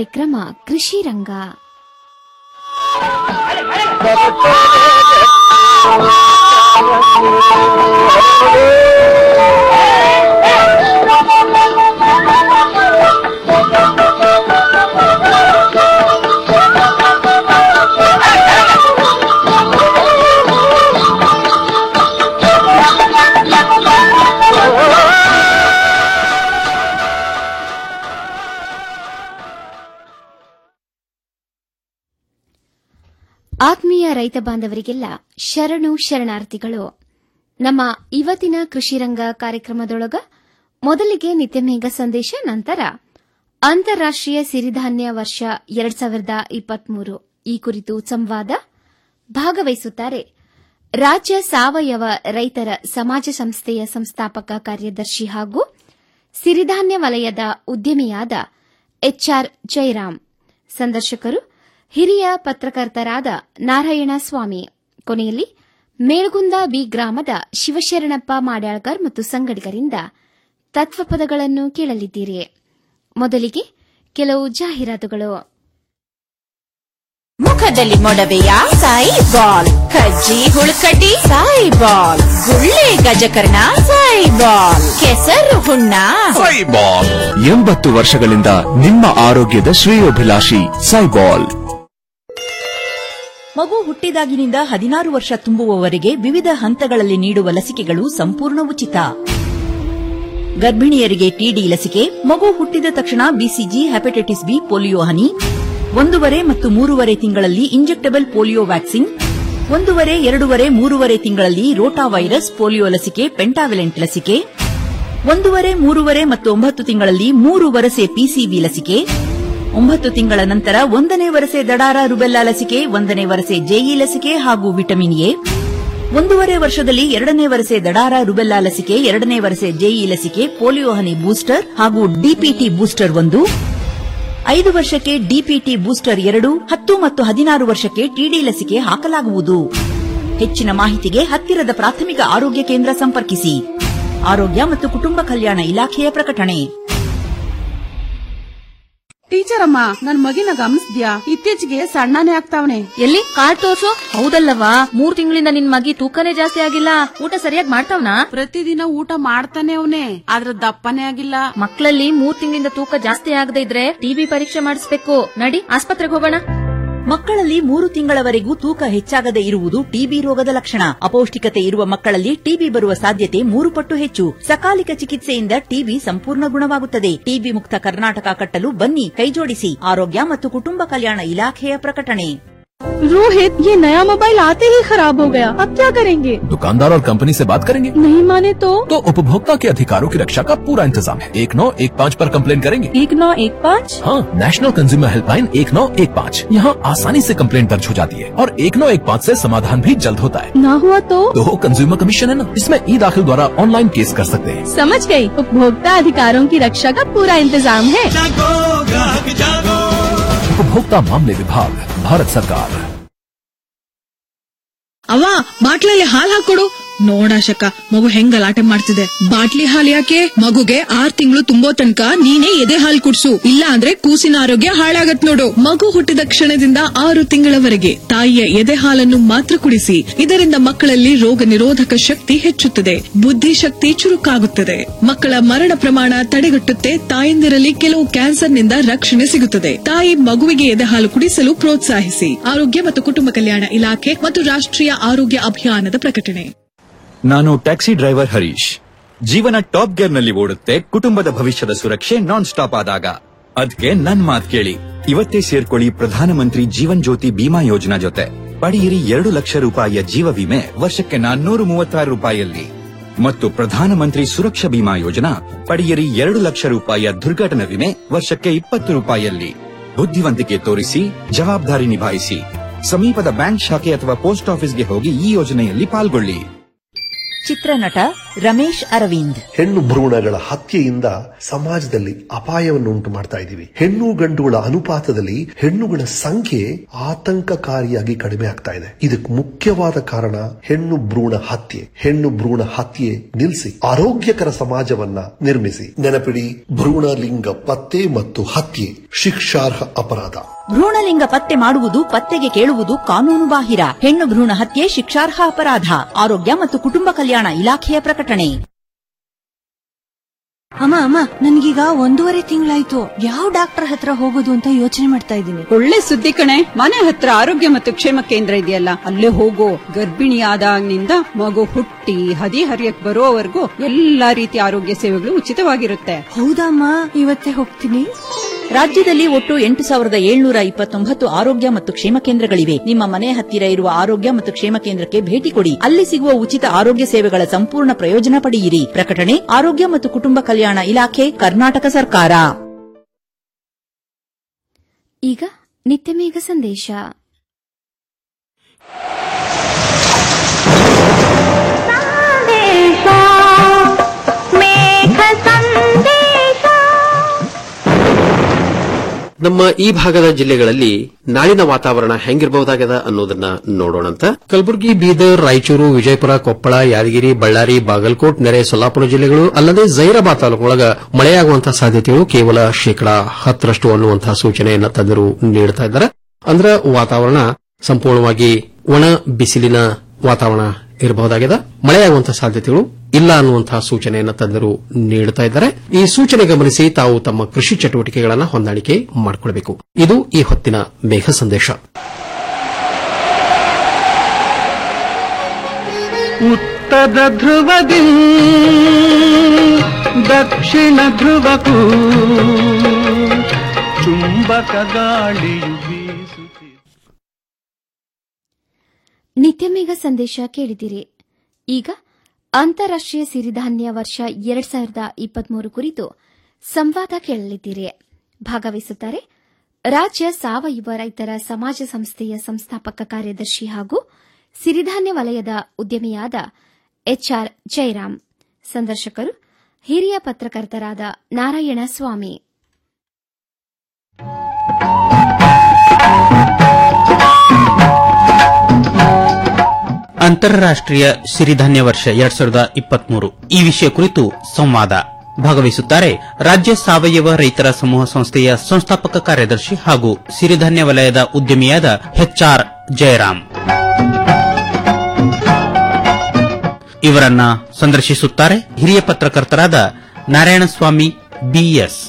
ಕಾರ್ಯಕ್ರಮ ಕೃಷಿ ರಂಗ ಆತ್ಮೀಯ ರೈತ ಬಾಂಧವರಿಗೆಲ್ಲ ಶರಣು ಶರಣಾರ್ಥಿಗಳು ನಮ್ಮ ಇವತ್ತಿನ ಕೃಷಿ ರಂಗ ಕಾರ್ಯಕ್ರಮದೊಳಗ ಮೊದಲಿಗೆ ನಿತ್ಯಮೇಘ ಸಂದೇಶ ನಂತರ ಅಂತಾರಾಷ್ಟೀಯ ಸಿರಿಧಾನ್ಯ ವರ್ಷ ಎರಡ್ ಸಾವಿರದ ಇಪ್ಪತ್ಮೂರು ಈ ಕುರಿತು ಸಂವಾದ ಭಾಗವಹಿಸುತ್ತಾರೆ ರಾಜ್ಯ ಸಾವಯವ ರೈತರ ಸಮಾಜ ಸಂಸ್ಥೆಯ ಸಂಸ್ಥಾಪಕ ಕಾರ್ಯದರ್ಶಿ ಹಾಗೂ ಸಿರಿಧಾನ್ಯ ವಲಯದ ಉದ್ಯಮಿಯಾದ ಎಚ್ಆರ್ ಜಯರಾಮ್ ಸಂದರ್ಶಕರು ಹಿರಿಯ ಪತ್ರಕರ್ತರಾದ ನಾರಾಯಣ ಸ್ವಾಮಿ ಕೊನೆಯಲ್ಲಿ ಮೇಳ್ಗುಂದ ಬಿ ಗ್ರಾಮದ ಶಿವಶರಣಪ್ಪ ಮಾಡ್ಯಾಳ್ಕರ್ ಮತ್ತು ಸಂಗಡಿಗರಿಂದ ತತ್ವಪದಗಳನ್ನು ಕೇಳಲಿದ್ದೀರಿ ಮೊದಲಿಗೆ ಕೆಲವು ಜಾಹೀರಾತುಗಳು ಮುಖದಲ್ಲಿ ಮೊಡವೆಯ ಸಾಯಿ ಬಾಲ್ ಕಜ್ಜಿ ಹುಳುಕಡ್ಡಿ ಸಾಯಿ ಬಾಲ್ ಗುಳ್ಳೆ ಗಜಕರ್ಣ ಸಾಯಿ ಬಾಲ್ ಕೆಸರು ಹುಣ್ಣ ಸೈಬಾಲ್ ಎಂಬತ್ತು ವರ್ಷಗಳಿಂದ ನಿಮ್ಮ ಆರೋಗ್ಯದ ಶ್ರೇಯೋಭಿಲಾಷಿ ಸೈಬಾಲ್ ಮಗು ಹುಟ್ಟಿದಾಗಿನಿಂದ ಹದಿನಾರು ವರ್ಷ ತುಂಬುವವರೆಗೆ ವಿವಿಧ ಹಂತಗಳಲ್ಲಿ ನೀಡುವ ಲಸಿಕೆಗಳು ಸಂಪೂರ್ಣ ಉಚಿತ ಗರ್ಭಿಣಿಯರಿಗೆ ಟಿಡಿ ಲಸಿಕೆ ಮಗು ಹುಟ್ಟಿದ ತಕ್ಷಣ ಬಿಸಿಜಿ ಹೆಪಟೈಟಿಸ್ ಬಿ ಪೋಲಿಯೋ ಹನಿ ಒಂದೂವರೆ ಮತ್ತು ಮೂರುವರೆ ತಿಂಗಳಲ್ಲಿ ಇಂಜೆಕ್ಟಬಲ್ ಪೋಲಿಯೋ ವ್ಯಾಕ್ಸಿನ್ ಒಂದೂವರೆ ಎರಡೂವರೆ ಮೂರುವರೆ ತಿಂಗಳಲ್ಲಿ ರೋಟಾ ವೈರಸ್ ಪೋಲಿಯೋ ಲಸಿಕೆ ಪೆಂಟಾವಿಲೆಂಟ್ ಲಸಿಕೆ ಒಂದೂವರೆ ಮೂರುವರೆ ಮತ್ತು ಒಂಬತ್ತು ತಿಂಗಳಲ್ಲಿ ಮೂರು ವರಸೆ ಪಿಸಿಬಿ ಲಸಿಕೆ ಒಂಬತ್ತು ತಿಂಗಳ ನಂತರ ಒಂದನೇ ವರಸೆ ದಡಾರ ರುಬೆಲ್ಲಾ ಲಸಿಕೆ ಒಂದನೇ ವರಸೆ ಜೆಇ ಲಸಿಕೆ ಹಾಗೂ ವಿಟಮಿನ್ ಎ ಒಂದೂವರೆ ವರ್ಷದಲ್ಲಿ ಎರಡನೇ ವರಸೆ ದಡಾರ ರುಬೆಲ್ಲಾ ಲಸಿಕೆ ಎರಡನೇ ವರಸೆ ಜೆಇ ಲಸಿಕೆ ಪೋಲಿಯೋ ಹನಿ ಬೂಸ್ಟರ್ ಹಾಗೂ ಡಿಪಿಟಿ ಬೂಸ್ಟರ್ ಒಂದು ಐದು ವರ್ಷಕ್ಕೆ ಡಿಪಿಟಿ ಬೂಸ್ಟರ್ ಎರಡು ಹತ್ತು ಮತ್ತು ಹದಿನಾರು ವರ್ಷಕ್ಕೆ ಟಿಡಿ ಲಸಿಕೆ ಹಾಕಲಾಗುವುದು ಹೆಚ್ಚಿನ ಮಾಹಿತಿಗೆ ಹತ್ತಿರದ ಪ್ರಾಥಮಿಕ ಆರೋಗ್ಯ ಕೇಂದ್ರ ಸಂಪರ್ಕಿಸಿ ಆರೋಗ್ಯ ಮತ್ತು ಕುಟುಂಬ ಕಲ್ಯಾಣ ಇಲಾಖೆಯ ಪ್ರಕಟಣೆ ಟೀಚರ್ ಅಮ್ಮ ನನ್ ಮಗಿನ ಗಮನಿಸ್ದ್ಯಾ ಇತ್ತೀಚೆಗೆ ಸಣ್ಣನೇ ಆಗ್ತಾವನೆ ಎಲ್ಲಿ ಕಾರ್ಡ್ ತೋರ್ಸು ಹೌದಲ್ಲವಾ ಮೂರ್ ತಿಂಗಳಿಂದ ನಿನ್ ಮಗಿ ತೂಕನೇ ಜಾಸ್ತಿ ಆಗಿಲ್ಲ ಊಟ ಸರಿಯಾಗಿ ಮಾಡ್ತಾವ್ನಾ ಪ್ರತಿದಿನ ಊಟ ಮಾಡ್ತಾನೆ ಅವನೇ ಆದ್ರ ದಪ್ಪನೇ ಆಗಿಲ್ಲ ಮಕ್ಕಳಲ್ಲಿ ಮೂರ್ ತಿಂಗಳಿಂದ ತೂಕ ಜಾಸ್ತಿ ಆಗದೆ ಇದ್ರೆ ಟಿಬಿ ಪರೀಕ್ಷೆ ಮಾಡಿಸ್ಬೇಕು ನಡಿ ಆಸ್ಪತ್ರೆಗೆ ಹೋಗೋಣ ಮಕ್ಕಳಲ್ಲಿ ಮೂರು ತಿಂಗಳವರೆಗೂ ತೂಕ ಹೆಚ್ಚಾಗದೇ ಇರುವುದು ಟಿಬಿ ರೋಗದ ಲಕ್ಷಣ ಅಪೌಷ್ಟಿಕತೆ ಇರುವ ಮಕ್ಕಳಲ್ಲಿ ಟಿಬಿ ಬರುವ ಸಾಧ್ಯತೆ ಮೂರು ಪಟ್ಟು ಹೆಚ್ಚು ಸಕಾಲಿಕ ಚಿಕಿತ್ಸೆಯಿಂದ ಟಿಬಿ ಸಂಪೂರ್ಣ ಗುಣವಾಗುತ್ತದೆ ಟಿಬಿ ಮುಕ್ತ ಕರ್ನಾಟಕ ಕಟ್ಟಲು ಬನ್ನಿ ಕೈಜೋಡಿಸಿ ಆರೋಗ್ಯ ಮತ್ತು ಕುಟುಂಬ ಕಲ್ಯಾಣ ಇಲಾಖೆಯ ಪ್ರಕಟಣೆ रोहित ये नया मोबाइल आते ही खराब हो गया अब क्या करेंगे दुकानदार और कंपनी से बात करेंगे नहीं माने तो तो उपभोक्ता के अधिकारों की रक्षा का पूरा इंतजाम है एक नौ एक पाँच पर कंप्लेन करेंगे एक नौ एक पाँच हाँ नेशनल कंज्यूमर हेल्पलाइन एक नौ एक पाँच यहाँ आसानी से कंप्लेन दर्ज हो जाती है और एक नौ एक पाँच ऐसी समाधान भी जल्द होता है ना हुआ तो तो कंज्यूमर कमीशन है ना इसमें ई दाखिल द्वारा ऑनलाइन केस कर सकते हैं समझ गई उपभोक्ता अधिकारों की रक्षा का पूरा इंतजाम है उपभोक्ता मामले विभाग भारत सरकार ಅವ್ವ ಬಾಟ್ಲಲ್ಲಿ ಹಾಲ್ ಹಾಕೊಡು ನೋಡಾಶಕ ಮಗು ಹೆಂಗ್ ಗಲಾಟೆ ಮಾಡ್ತಿದೆ ಬಾಟ್ಲಿ ಹಾಲ್ ಯಾಕೆ ಮಗುಗೆ ಆರ್ ತಿಂಗಳು ತುಂಬೋ ತನಕ ನೀನೇ ಎದೆ ಹಾಲ್ ಕುಡ್ಸು ಇಲ್ಲ ಅಂದ್ರೆ ಕೂಸಿನ ಆರೋಗ್ಯ ಹಾಳಾಗತ್ ನೋಡು ಮಗು ಹುಟ್ಟಿದ ಕ್ಷಣದಿಂದ ಆರು ತಿಂಗಳವರೆಗೆ ತಾಯಿಯ ಎದೆ ಹಾಲನ್ನು ಮಾತ್ರ ಕುಡಿಸಿ ಇದರಿಂದ ಮಕ್ಕಳಲ್ಲಿ ರೋಗ ನಿರೋಧಕ ಶಕ್ತಿ ಹೆಚ್ಚುತ್ತದೆ ಬುದ್ಧಿಶಕ್ತಿ ಚುರುಕಾಗುತ್ತದೆ ಮಕ್ಕಳ ಮರಣ ಪ್ರಮಾಣ ತಡೆಗಟ್ಟುತ್ತೆ ತಾಯಂದಿರಲ್ಲಿ ಕೆಲವು ಕ್ಯಾನ್ಸರ್ನಿಂದ ರಕ್ಷಣೆ ಸಿಗುತ್ತದೆ ತಾಯಿ ಮಗುವಿಗೆ ಎದೆ ಹಾಲು ಕುಡಿಸಲು ಪ್ರೋತ್ಸಾಹಿಸಿ ಆರೋಗ್ಯ ಮತ್ತು ಕುಟುಂಬ ಕಲ್ಯಾಣ ಇಲಾಖೆ ಮತ್ತು ರಾಷ್ಟ್ರೀಯ ಆರೋಗ್ಯ ಅಭಿಯಾನದ ಪ್ರಕಟಣೆ ನಾನು ಟ್ಯಾಕ್ಸಿ ಡ್ರೈವರ್ ಹರೀಶ್ ಜೀವನ ಟಾಪ್ ಗೇರ್ ನಲ್ಲಿ ಓಡುತ್ತೆ ಕುಟುಂಬದ ಭವಿಷ್ಯದ ಸುರಕ್ಷೆ ನಾನ್ ಸ್ಟಾಪ್ ಆದಾಗ ಅದ್ಕೆ ನನ್ ಮಾತ್ ಕೇಳಿ ಇವತ್ತೇ ಸೇರ್ಕೊಳ್ಳಿ ಪ್ರಧಾನಮಂತ್ರಿ ಜೀವನ್ ಜ್ಯೋತಿ ಬಿಮಾ ಯೋಜನಾ ಜೊತೆ ಪಡೆಯಿರಿ ಎರಡು ಲಕ್ಷ ರೂಪಾಯಿಯ ಜೀವ ವಿಮೆ ವರ್ಷಕ್ಕೆ ನಾನ್ನೂರು ಮೂವತ್ತಾರು ರೂಪಾಯಿಯಲ್ಲಿ ಮತ್ತು ಪ್ರಧಾನಮಂತ್ರಿ ಸುರಕ್ಷಾ ಬಿಮಾ ಯೋಜನಾ ಪಡೆಯಿರಿ ಎರಡು ಲಕ್ಷ ರೂಪಾಯಿಯ ದುರ್ಘಟನಾ ವಿಮೆ ವರ್ಷಕ್ಕೆ ಇಪ್ಪತ್ತು ರೂಪಾಯಿಯಲ್ಲಿ ಬುದ್ಧಿವಂತಿಕೆ ತೋರಿಸಿ ಜವಾಬ್ದಾರಿ ನಿಭಾಯಿಸಿ ಸಮೀಪದ ಬ್ಯಾಂಕ್ ಶಾಖೆ ಅಥವಾ ಪೋಸ್ಟ್ ಆಫೀಸ್ಗೆ ಹೋಗಿ ಈ ಯೋಜನೆಯಲ್ಲಿ ಪಾಲ್ಗೊಳ್ಳಿ ಚಿತ್ರನಟ ರಮೇಶ್ ಅರವಿಂದ್ ಹೆಣ್ಣು ಭ್ರೂಣಗಳ ಹತ್ಯೆಯಿಂದ ಸಮಾಜದಲ್ಲಿ ಅಪಾಯವನ್ನು ಉಂಟು ಮಾಡ್ತಾ ಇದ್ದೀವಿ ಹೆಣ್ಣು ಗಂಡುಗಳ ಅನುಪಾತದಲ್ಲಿ ಹೆಣ್ಣುಗಳ ಸಂಖ್ಯೆ ಆತಂಕಕಾರಿಯಾಗಿ ಕಡಿಮೆ ಆಗ್ತಾ ಇದೆ ಇದಕ್ಕೆ ಮುಖ್ಯವಾದ ಕಾರಣ ಹೆಣ್ಣು ಭ್ರೂಣ ಹತ್ಯೆ ಹೆಣ್ಣು ಭ್ರೂಣ ಹತ್ಯೆ ನಿಲ್ಲಿಸಿ ಆರೋಗ್ಯಕರ ಸಮಾಜವನ್ನ ನಿರ್ಮಿಸಿ ನೆನಪಿಡಿ ಭ್ರೂಣ ಲಿಂಗ ಪತ್ತೆ ಮತ್ತು ಹತ್ಯೆ ಶಿಕ್ಷಾರ್ಹ ಅಪರಾಧ ಭ್ರೂಣಲಿಂಗ ಪತ್ತೆ ಮಾಡುವುದು ಪತ್ತೆಗೆ ಕೇಳುವುದು ಕಾನೂನು ಬಾಹಿರ ಹೆಣ್ಣು ಭ್ರೂಣ ಹತ್ಯೆ ಶಿಕ್ಷಾರ್ಹ ಅಪರಾಧ ಆರೋಗ್ಯ ಮತ್ತು ಕುಟುಂಬ ಕಲ್ಯಾಣ ಇಲಾಖೆಯ ಪ್ರಕಟಣೆ ಅಮ್ಮ ಅಮ್ಮ ನನ್ಗೀಗ ಒಂದೂವರೆ ತಿಂಗಳಾಯ್ತು ಯಾವ ಡಾಕ್ಟರ್ ಹತ್ರ ಹೋಗೋದು ಅಂತ ಯೋಚನೆ ಮಾಡ್ತಾ ಇದ್ದೀನಿ ಒಳ್ಳೆ ಸುದ್ದಿ ಕಣೆ ಮನೆ ಹತ್ರ ಆರೋಗ್ಯ ಮತ್ತು ಕ್ಷೇಮ ಕೇಂದ್ರ ಇದೆಯಲ್ಲ ಅಲ್ಲೇ ಹೋಗೋ ಗರ್ಭಿಣಿ ಆದಾಗಿನಿಂದ ಮಗು ಹುಟ್ಟಿ ಹದಿ ಹರಿಯಕ್ ಬರೋವರೆಗೂ ಎಲ್ಲಾ ರೀತಿಯ ಆರೋಗ್ಯ ಸೇವೆಗಳು ಉಚಿತವಾಗಿರುತ್ತೆ ಹೌದಮ್ಮ ಇವತ್ತೇ ಹೋಗ್ತೀನಿ ರಾಜ್ಯದಲ್ಲಿ ಒಟ್ಟು ಎಂಟು ಸಾವಿರದ ಏಳ್ನೂರ ಇಪ್ಪತ್ತೊಂಬತ್ತು ಆರೋಗ್ಯ ಮತ್ತು ಕ್ಷೇಮ ಕೇಂದ್ರಗಳಿವೆ ನಿಮ್ಮ ಮನೆ ಹತ್ತಿರ ಇರುವ ಆರೋಗ್ಯ ಮತ್ತು ಕ್ಷೇಮ ಕೇಂದ್ರಕ್ಕೆ ಭೇಟಿ ಕೊಡಿ ಅಲ್ಲಿ ಸಿಗುವ ಉಚಿತ ಆರೋಗ್ಯ ಸೇವೆಗಳ ಸಂಪೂರ್ಣ ಪ್ರಯೋಜನ ಪಡೆಯಿರಿ ಪ್ರಕಟಣೆ ಆರೋಗ್ಯ ಮತ್ತು ಕುಟುಂಬ ಕಲ್ಯಾಣ ಇಲಾಖೆ ಕರ್ನಾಟಕ ಸರ್ಕಾರ ಈಗ ನಿತ್ಯಮೇಘ ಸಂದೇಶ ನಮ್ಮ ಈ ಭಾಗದ ಜಿಲ್ಲೆಗಳಲ್ಲಿ ನಾಳಿನ ವಾತಾವರಣ ಹೆಂಗಿರಬಹುದಾಗದ ಅನ್ನೋದನ್ನ ನೋಡೋಣಂತ ಕಲಬುರಗಿ ಬೀದರ್ ರಾಯಚೂರು ವಿಜಯಪುರ ಕೊಪ್ಪಳ ಯಾದಗಿರಿ ಬಳ್ಳಾರಿ ಬಾಗಲಕೋಟ್ ನೆರೆ ಸೊಲ್ಲಾಪುರ ಜಿಲ್ಲೆಗಳು ಅಲ್ಲದೆ ಜೈರಾಬಾದ್ ತಾಲೂಕೊಳಗ ಮಳೆಯಾಗುವಂತಹ ಸಾಧ್ಯತೆಗಳು ಕೇವಲ ಶೇಕಡಾ ಹತ್ತರಷ್ಟು ಅನ್ನುವಂತಹ ಸೂಚನೆಯನ್ನ ತಜ್ಞರು ನೀಡುತ್ತಾ ಇದ್ದಾರೆ ಅಂದ್ರ ವಾತಾವರಣ ಸಂಪೂರ್ಣವಾಗಿ ಒಣ ಬಿಸಿಲಿನ ವಾತಾವರಣ ಇರಬಹುದಾಗಿದೆ ಮಳೆಯಾಗುವಂತಹ ಸಾಧ್ಯತೆಗಳು ಇಲ್ಲ ಅನ್ನುವಂತಹ ಸೂಚನೆಯನ್ನು ತಜ್ಞರು ನೀಡುತ್ತಾ ಇದ್ದಾರೆ ಈ ಸೂಚನೆ ಗಮನಿಸಿ ತಾವು ತಮ್ಮ ಕೃಷಿ ಚಟುವಟಿಕೆಗಳನ್ನು ಹೊಂದಾಣಿಕೆ ಮಾಡಿಕೊಳ್ಳಬೇಕು ಇದು ಈ ಹೊತ್ತಿನ ಮೇಘ ಸಂದೇಶ ಉತ್ತರ ಧ್ರುವದಿ ದಕ್ಷಿಣ ಧ್ರುವಕ್ಕೂ ಚುಂಬಕ ಗಾಳಿಯು ಬೀಸುತ್ತಿದೆ ನಿತ್ಯಮೇಘ ಸಂದೇಶ ಕೇಳಿದಿರಿ ಈಗ ಅಂತಾರಾಷ್ಟೀಯ ಸಿರಿಧಾನ್ಯ ವರ್ಷ ಎರಡ್ ಸಾವಿರದ ಇಪ್ಪತ್ಮೂರು ಕುರಿತು ಸಂವಾದ ಕೇಳಲಿದ್ದೀರಿ ಭಾಗವಹಿಸುತ್ತಾರೆ ರಾಜ್ಯ ಸಾವಯವ ರೈತರ ಸಮಾಜ ಸಂಸ್ಥೆಯ ಸಂಸ್ಥಾಪಕ ಕಾರ್ಯದರ್ಶಿ ಹಾಗೂ ಸಿರಿಧಾನ್ಯ ವಲಯದ ಉದ್ಯಮಿಯಾದ ಎಚ್ಆರ್ ಜಯರಾಮ್ ಸಂದರ್ಶಕರು ಹಿರಿಯ ಪತ್ರಕರ್ತರಾದ ನಾರಾಯಣ ಸ್ವಾಮಿ ಅಂತಾರಾಷ್ಟ್ರೀಯ ಸಿರಿಧಾನ್ಯ ವರ್ಷ ಎರಡ್ ಸಾವಿರದ ಇಪ್ಪತ್ಮೂರು ಈ ವಿಷಯ ಕುರಿತು ಸಂವಾದ ಭಾಗವಹಿಸುತ್ತಾರೆ ರಾಜ್ಯ ಸಾವಯವ ರೈತರ ಸಮೂಹ ಸಂಸ್ಥೆಯ ಸಂಸ್ಥಾಪಕ ಕಾರ್ಯದರ್ಶಿ ಹಾಗೂ ಸಿರಿಧಾನ್ಯ ವಲಯದ ಉದ್ಯಮಿಯಾದ ಎಚ್ಆರ್ ಜಯರಾಮ್ ಇವರನ್ನ ಸಂದರ್ಶಿಸುತ್ತಾರೆ ಹಿರಿಯ ಪತ್ರಕರ್ತರಾದ ನಾರಾಯಣಸ್ವಾಮಿ ಬಿಎಸ್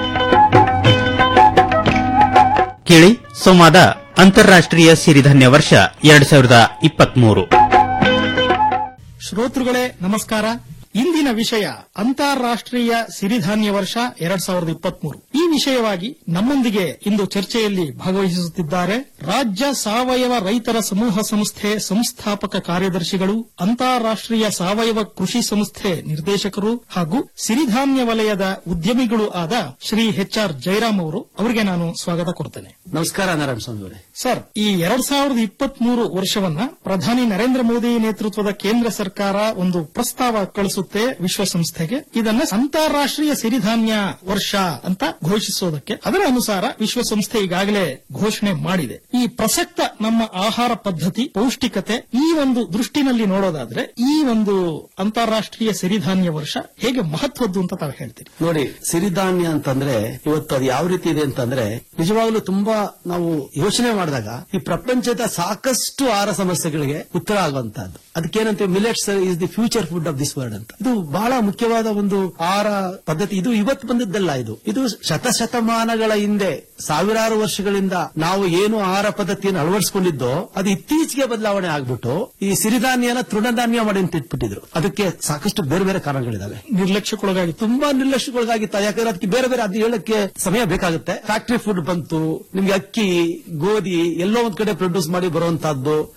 ಕೇಳಿ ಸಂವಾದ ಅಂತಾರಾಷ್ಟ್ರೀಯ ಸಿರಿಧಾನ್ಯ ವರ್ಷ ಎರಡ್ ಸಾವಿರದ ಇಪ್ಪತ್ಮೂರು ಶ್ರೋತೃಗಳೇ ನಮಸ್ಕಾರ ಇಂದಿನ ವಿಷಯ ಅಂತಾರಾಷ್ಟ್ರೀಯ ಸಿರಿಧಾನ್ಯ ವರ್ಷ ಎರಡ್ ಸಾವಿರದ ಇಪ್ಪತ್ಮೂರು ಈ ವಿಷಯವಾಗಿ ನಮ್ಮೊಂದಿಗೆ ಇಂದು ಚರ್ಚೆಯಲ್ಲಿ ಭಾಗವಹಿಸುತ್ತಿದ್ದಾರೆ ರಾಜ್ಯ ಸಾವಯವ ರೈತರ ಸಮೂಹ ಸಂಸ್ಥೆ ಸಂಸ್ಥಾಪಕ ಕಾರ್ಯದರ್ಶಿಗಳು ಅಂತಾರಾಷ್ಟ್ರೀಯ ಸಾವಯವ ಕೃಷಿ ಸಂಸ್ಥೆ ನಿರ್ದೇಶಕರು ಹಾಗೂ ಸಿರಿಧಾನ್ಯ ವಲಯದ ಉದ್ಯಮಿಗಳು ಆದ ಶ್ರೀ ಎಚ್ ಆರ್ ಜಯರಾಮ್ ಅವರು ಅವರಿಗೆ ನಾನು ಸ್ವಾಗತ ಕೊಡ್ತೇನೆ ನಮಸ್ಕಾರ ನಾರಾಯಣ ಸ್ವಾಮಿ ಅವರೇ ಸರ್ ಈ ಎರಡ್ ಸಾವಿರದ ಇಪ್ಪತ್ಮೂರು ವರ್ಷವನ್ನ ಪ್ರಧಾನಿ ನರೇಂದ್ರ ಮೋದಿ ನೇತೃತ್ವದ ಕೇಂದ್ರ ಸರ್ಕಾರ ಒಂದು ಪ್ರಸ್ತಾವ ಕಳಿಸುತ್ತೆ ವಿಶ್ವಸಂಸ್ಥೆಗೆ ಇದನ್ನ ಅಂತಾರಾಷ್ಟ್ರೀಯ ಸಿರಿಧಾನ್ಯ ವರ್ಷ ಅಂತ ಘೋಷಿಸೋದಕ್ಕೆ ಅದರ ಅನುಸಾರ ವಿಶ್ವಸಂಸ್ಥೆ ಈಗಾಗಲೇ ಘೋಷಣೆ ಮಾಡಿದೆ ಈ ಪ್ರಸಕ್ತ ನಮ್ಮ ಆಹಾರ ಪದ್ಧತಿ ಪೌಷ್ಟಿಕತೆ ಈ ಒಂದು ದೃಷ್ಟಿನಲ್ಲಿ ನೋಡೋದಾದ್ರೆ ಈ ಒಂದು ಅಂತಾರಾಷ್ಟ್ರೀಯ ಸಿರಿಧಾನ್ಯ ವರ್ಷ ಹೇಗೆ ಮಹತ್ವದ್ದು ಅಂತ ತಾವು ಹೇಳ್ತೀರಿ ನೋಡಿ ಸಿರಿಧಾನ್ಯ ಅಂತಂದ್ರೆ ಇವತ್ತು ಅದು ಯಾವ ರೀತಿ ಇದೆ ಅಂತಂದ್ರೆ ನಿಜವಾಗ್ಲೂ ತುಂಬಾ ನಾವು ಯೋಚನೆ ಮಾಡಿದಾಗ ಈ ಪ್ರಪಂಚದ ಸಾಕಷ್ಟು ಆಹಾರ ಸಮಸ್ಯೆಗಳಿಗೆ ಉತ್ತರ ಆಗುವಂತಹದ್ದು ಅದಕ್ಕೇನಂತೀವಿ millets is the future food of this world ಅಂತ ಇದು ಬಹಳ ಮುಖ್ಯವಾದ ಒಂದು ಆಹಾರ ಪದ್ಧತಿ ಇದು ಇವತ್ತು ಬಂದಿದ್ದಲ್ಲ ಇದು ಇದು ಶತಶತಮಾನಗಳ ಹಿಂದೆ ಸಾವಿರಾರು ವರ್ಷಗಳಿಂದ ನಾವು ಏನು ಆಹಾರ ಪದ್ಧತಿಯನ್ನು ಅಳವಡಿಸಿಕೊಂಡಿದ್ದೋ ಅದು ಇತ್ತೀಚೆಗೆ ಬದಲಾವಣೆ ಆಗ್ಬಿಟ್ಟು ಈ ಸಿರಿಧಾನ್ಯನ ತೃಣಧಾನ್ಯ ಮಾಡಿ ಅಂತ ಇಟ್ಬಿಟ್ಟಿದ್ರು ಅದಕ್ಕೆ ಸಾಕಷ್ಟು ಬೇರೆ ಬೇರೆ ಕಾರಣಗಳಿದಾವೆ ನಿರ್ಲಕ್ಷ್ಯಕ್ಕೊಳಗಾಗಿ ತುಂಬಾ ನಿರ್ಲಕ್ಷ್ಯಕ್ಕೊಳಗಾಗಿತ್ತ ಯಾಕಂದ್ರೆ ಅದಕ್ಕೆ ಬೇರೆ ಬೇರೆ ಅದು ಹೇಳಕ್ಕೆ ಸಮಯ ಬೇಕಾಗುತ್ತೆ ಫ್ಯಾಕ್ಟರಿ ಫುಡ್ ಬಂತು ನಿಮ್ಗೆ ಅಕ್ಕಿ ಗೋಧಿ ಎಲ್ಲೋ ಒಂದ್ ಕಡೆ ಪ್ರೊಡ್ಯೂಸ್ ಮಾಡಿ ಬರುವಂತಹದ್ದು ಇದು ಏನಾಯ್ತು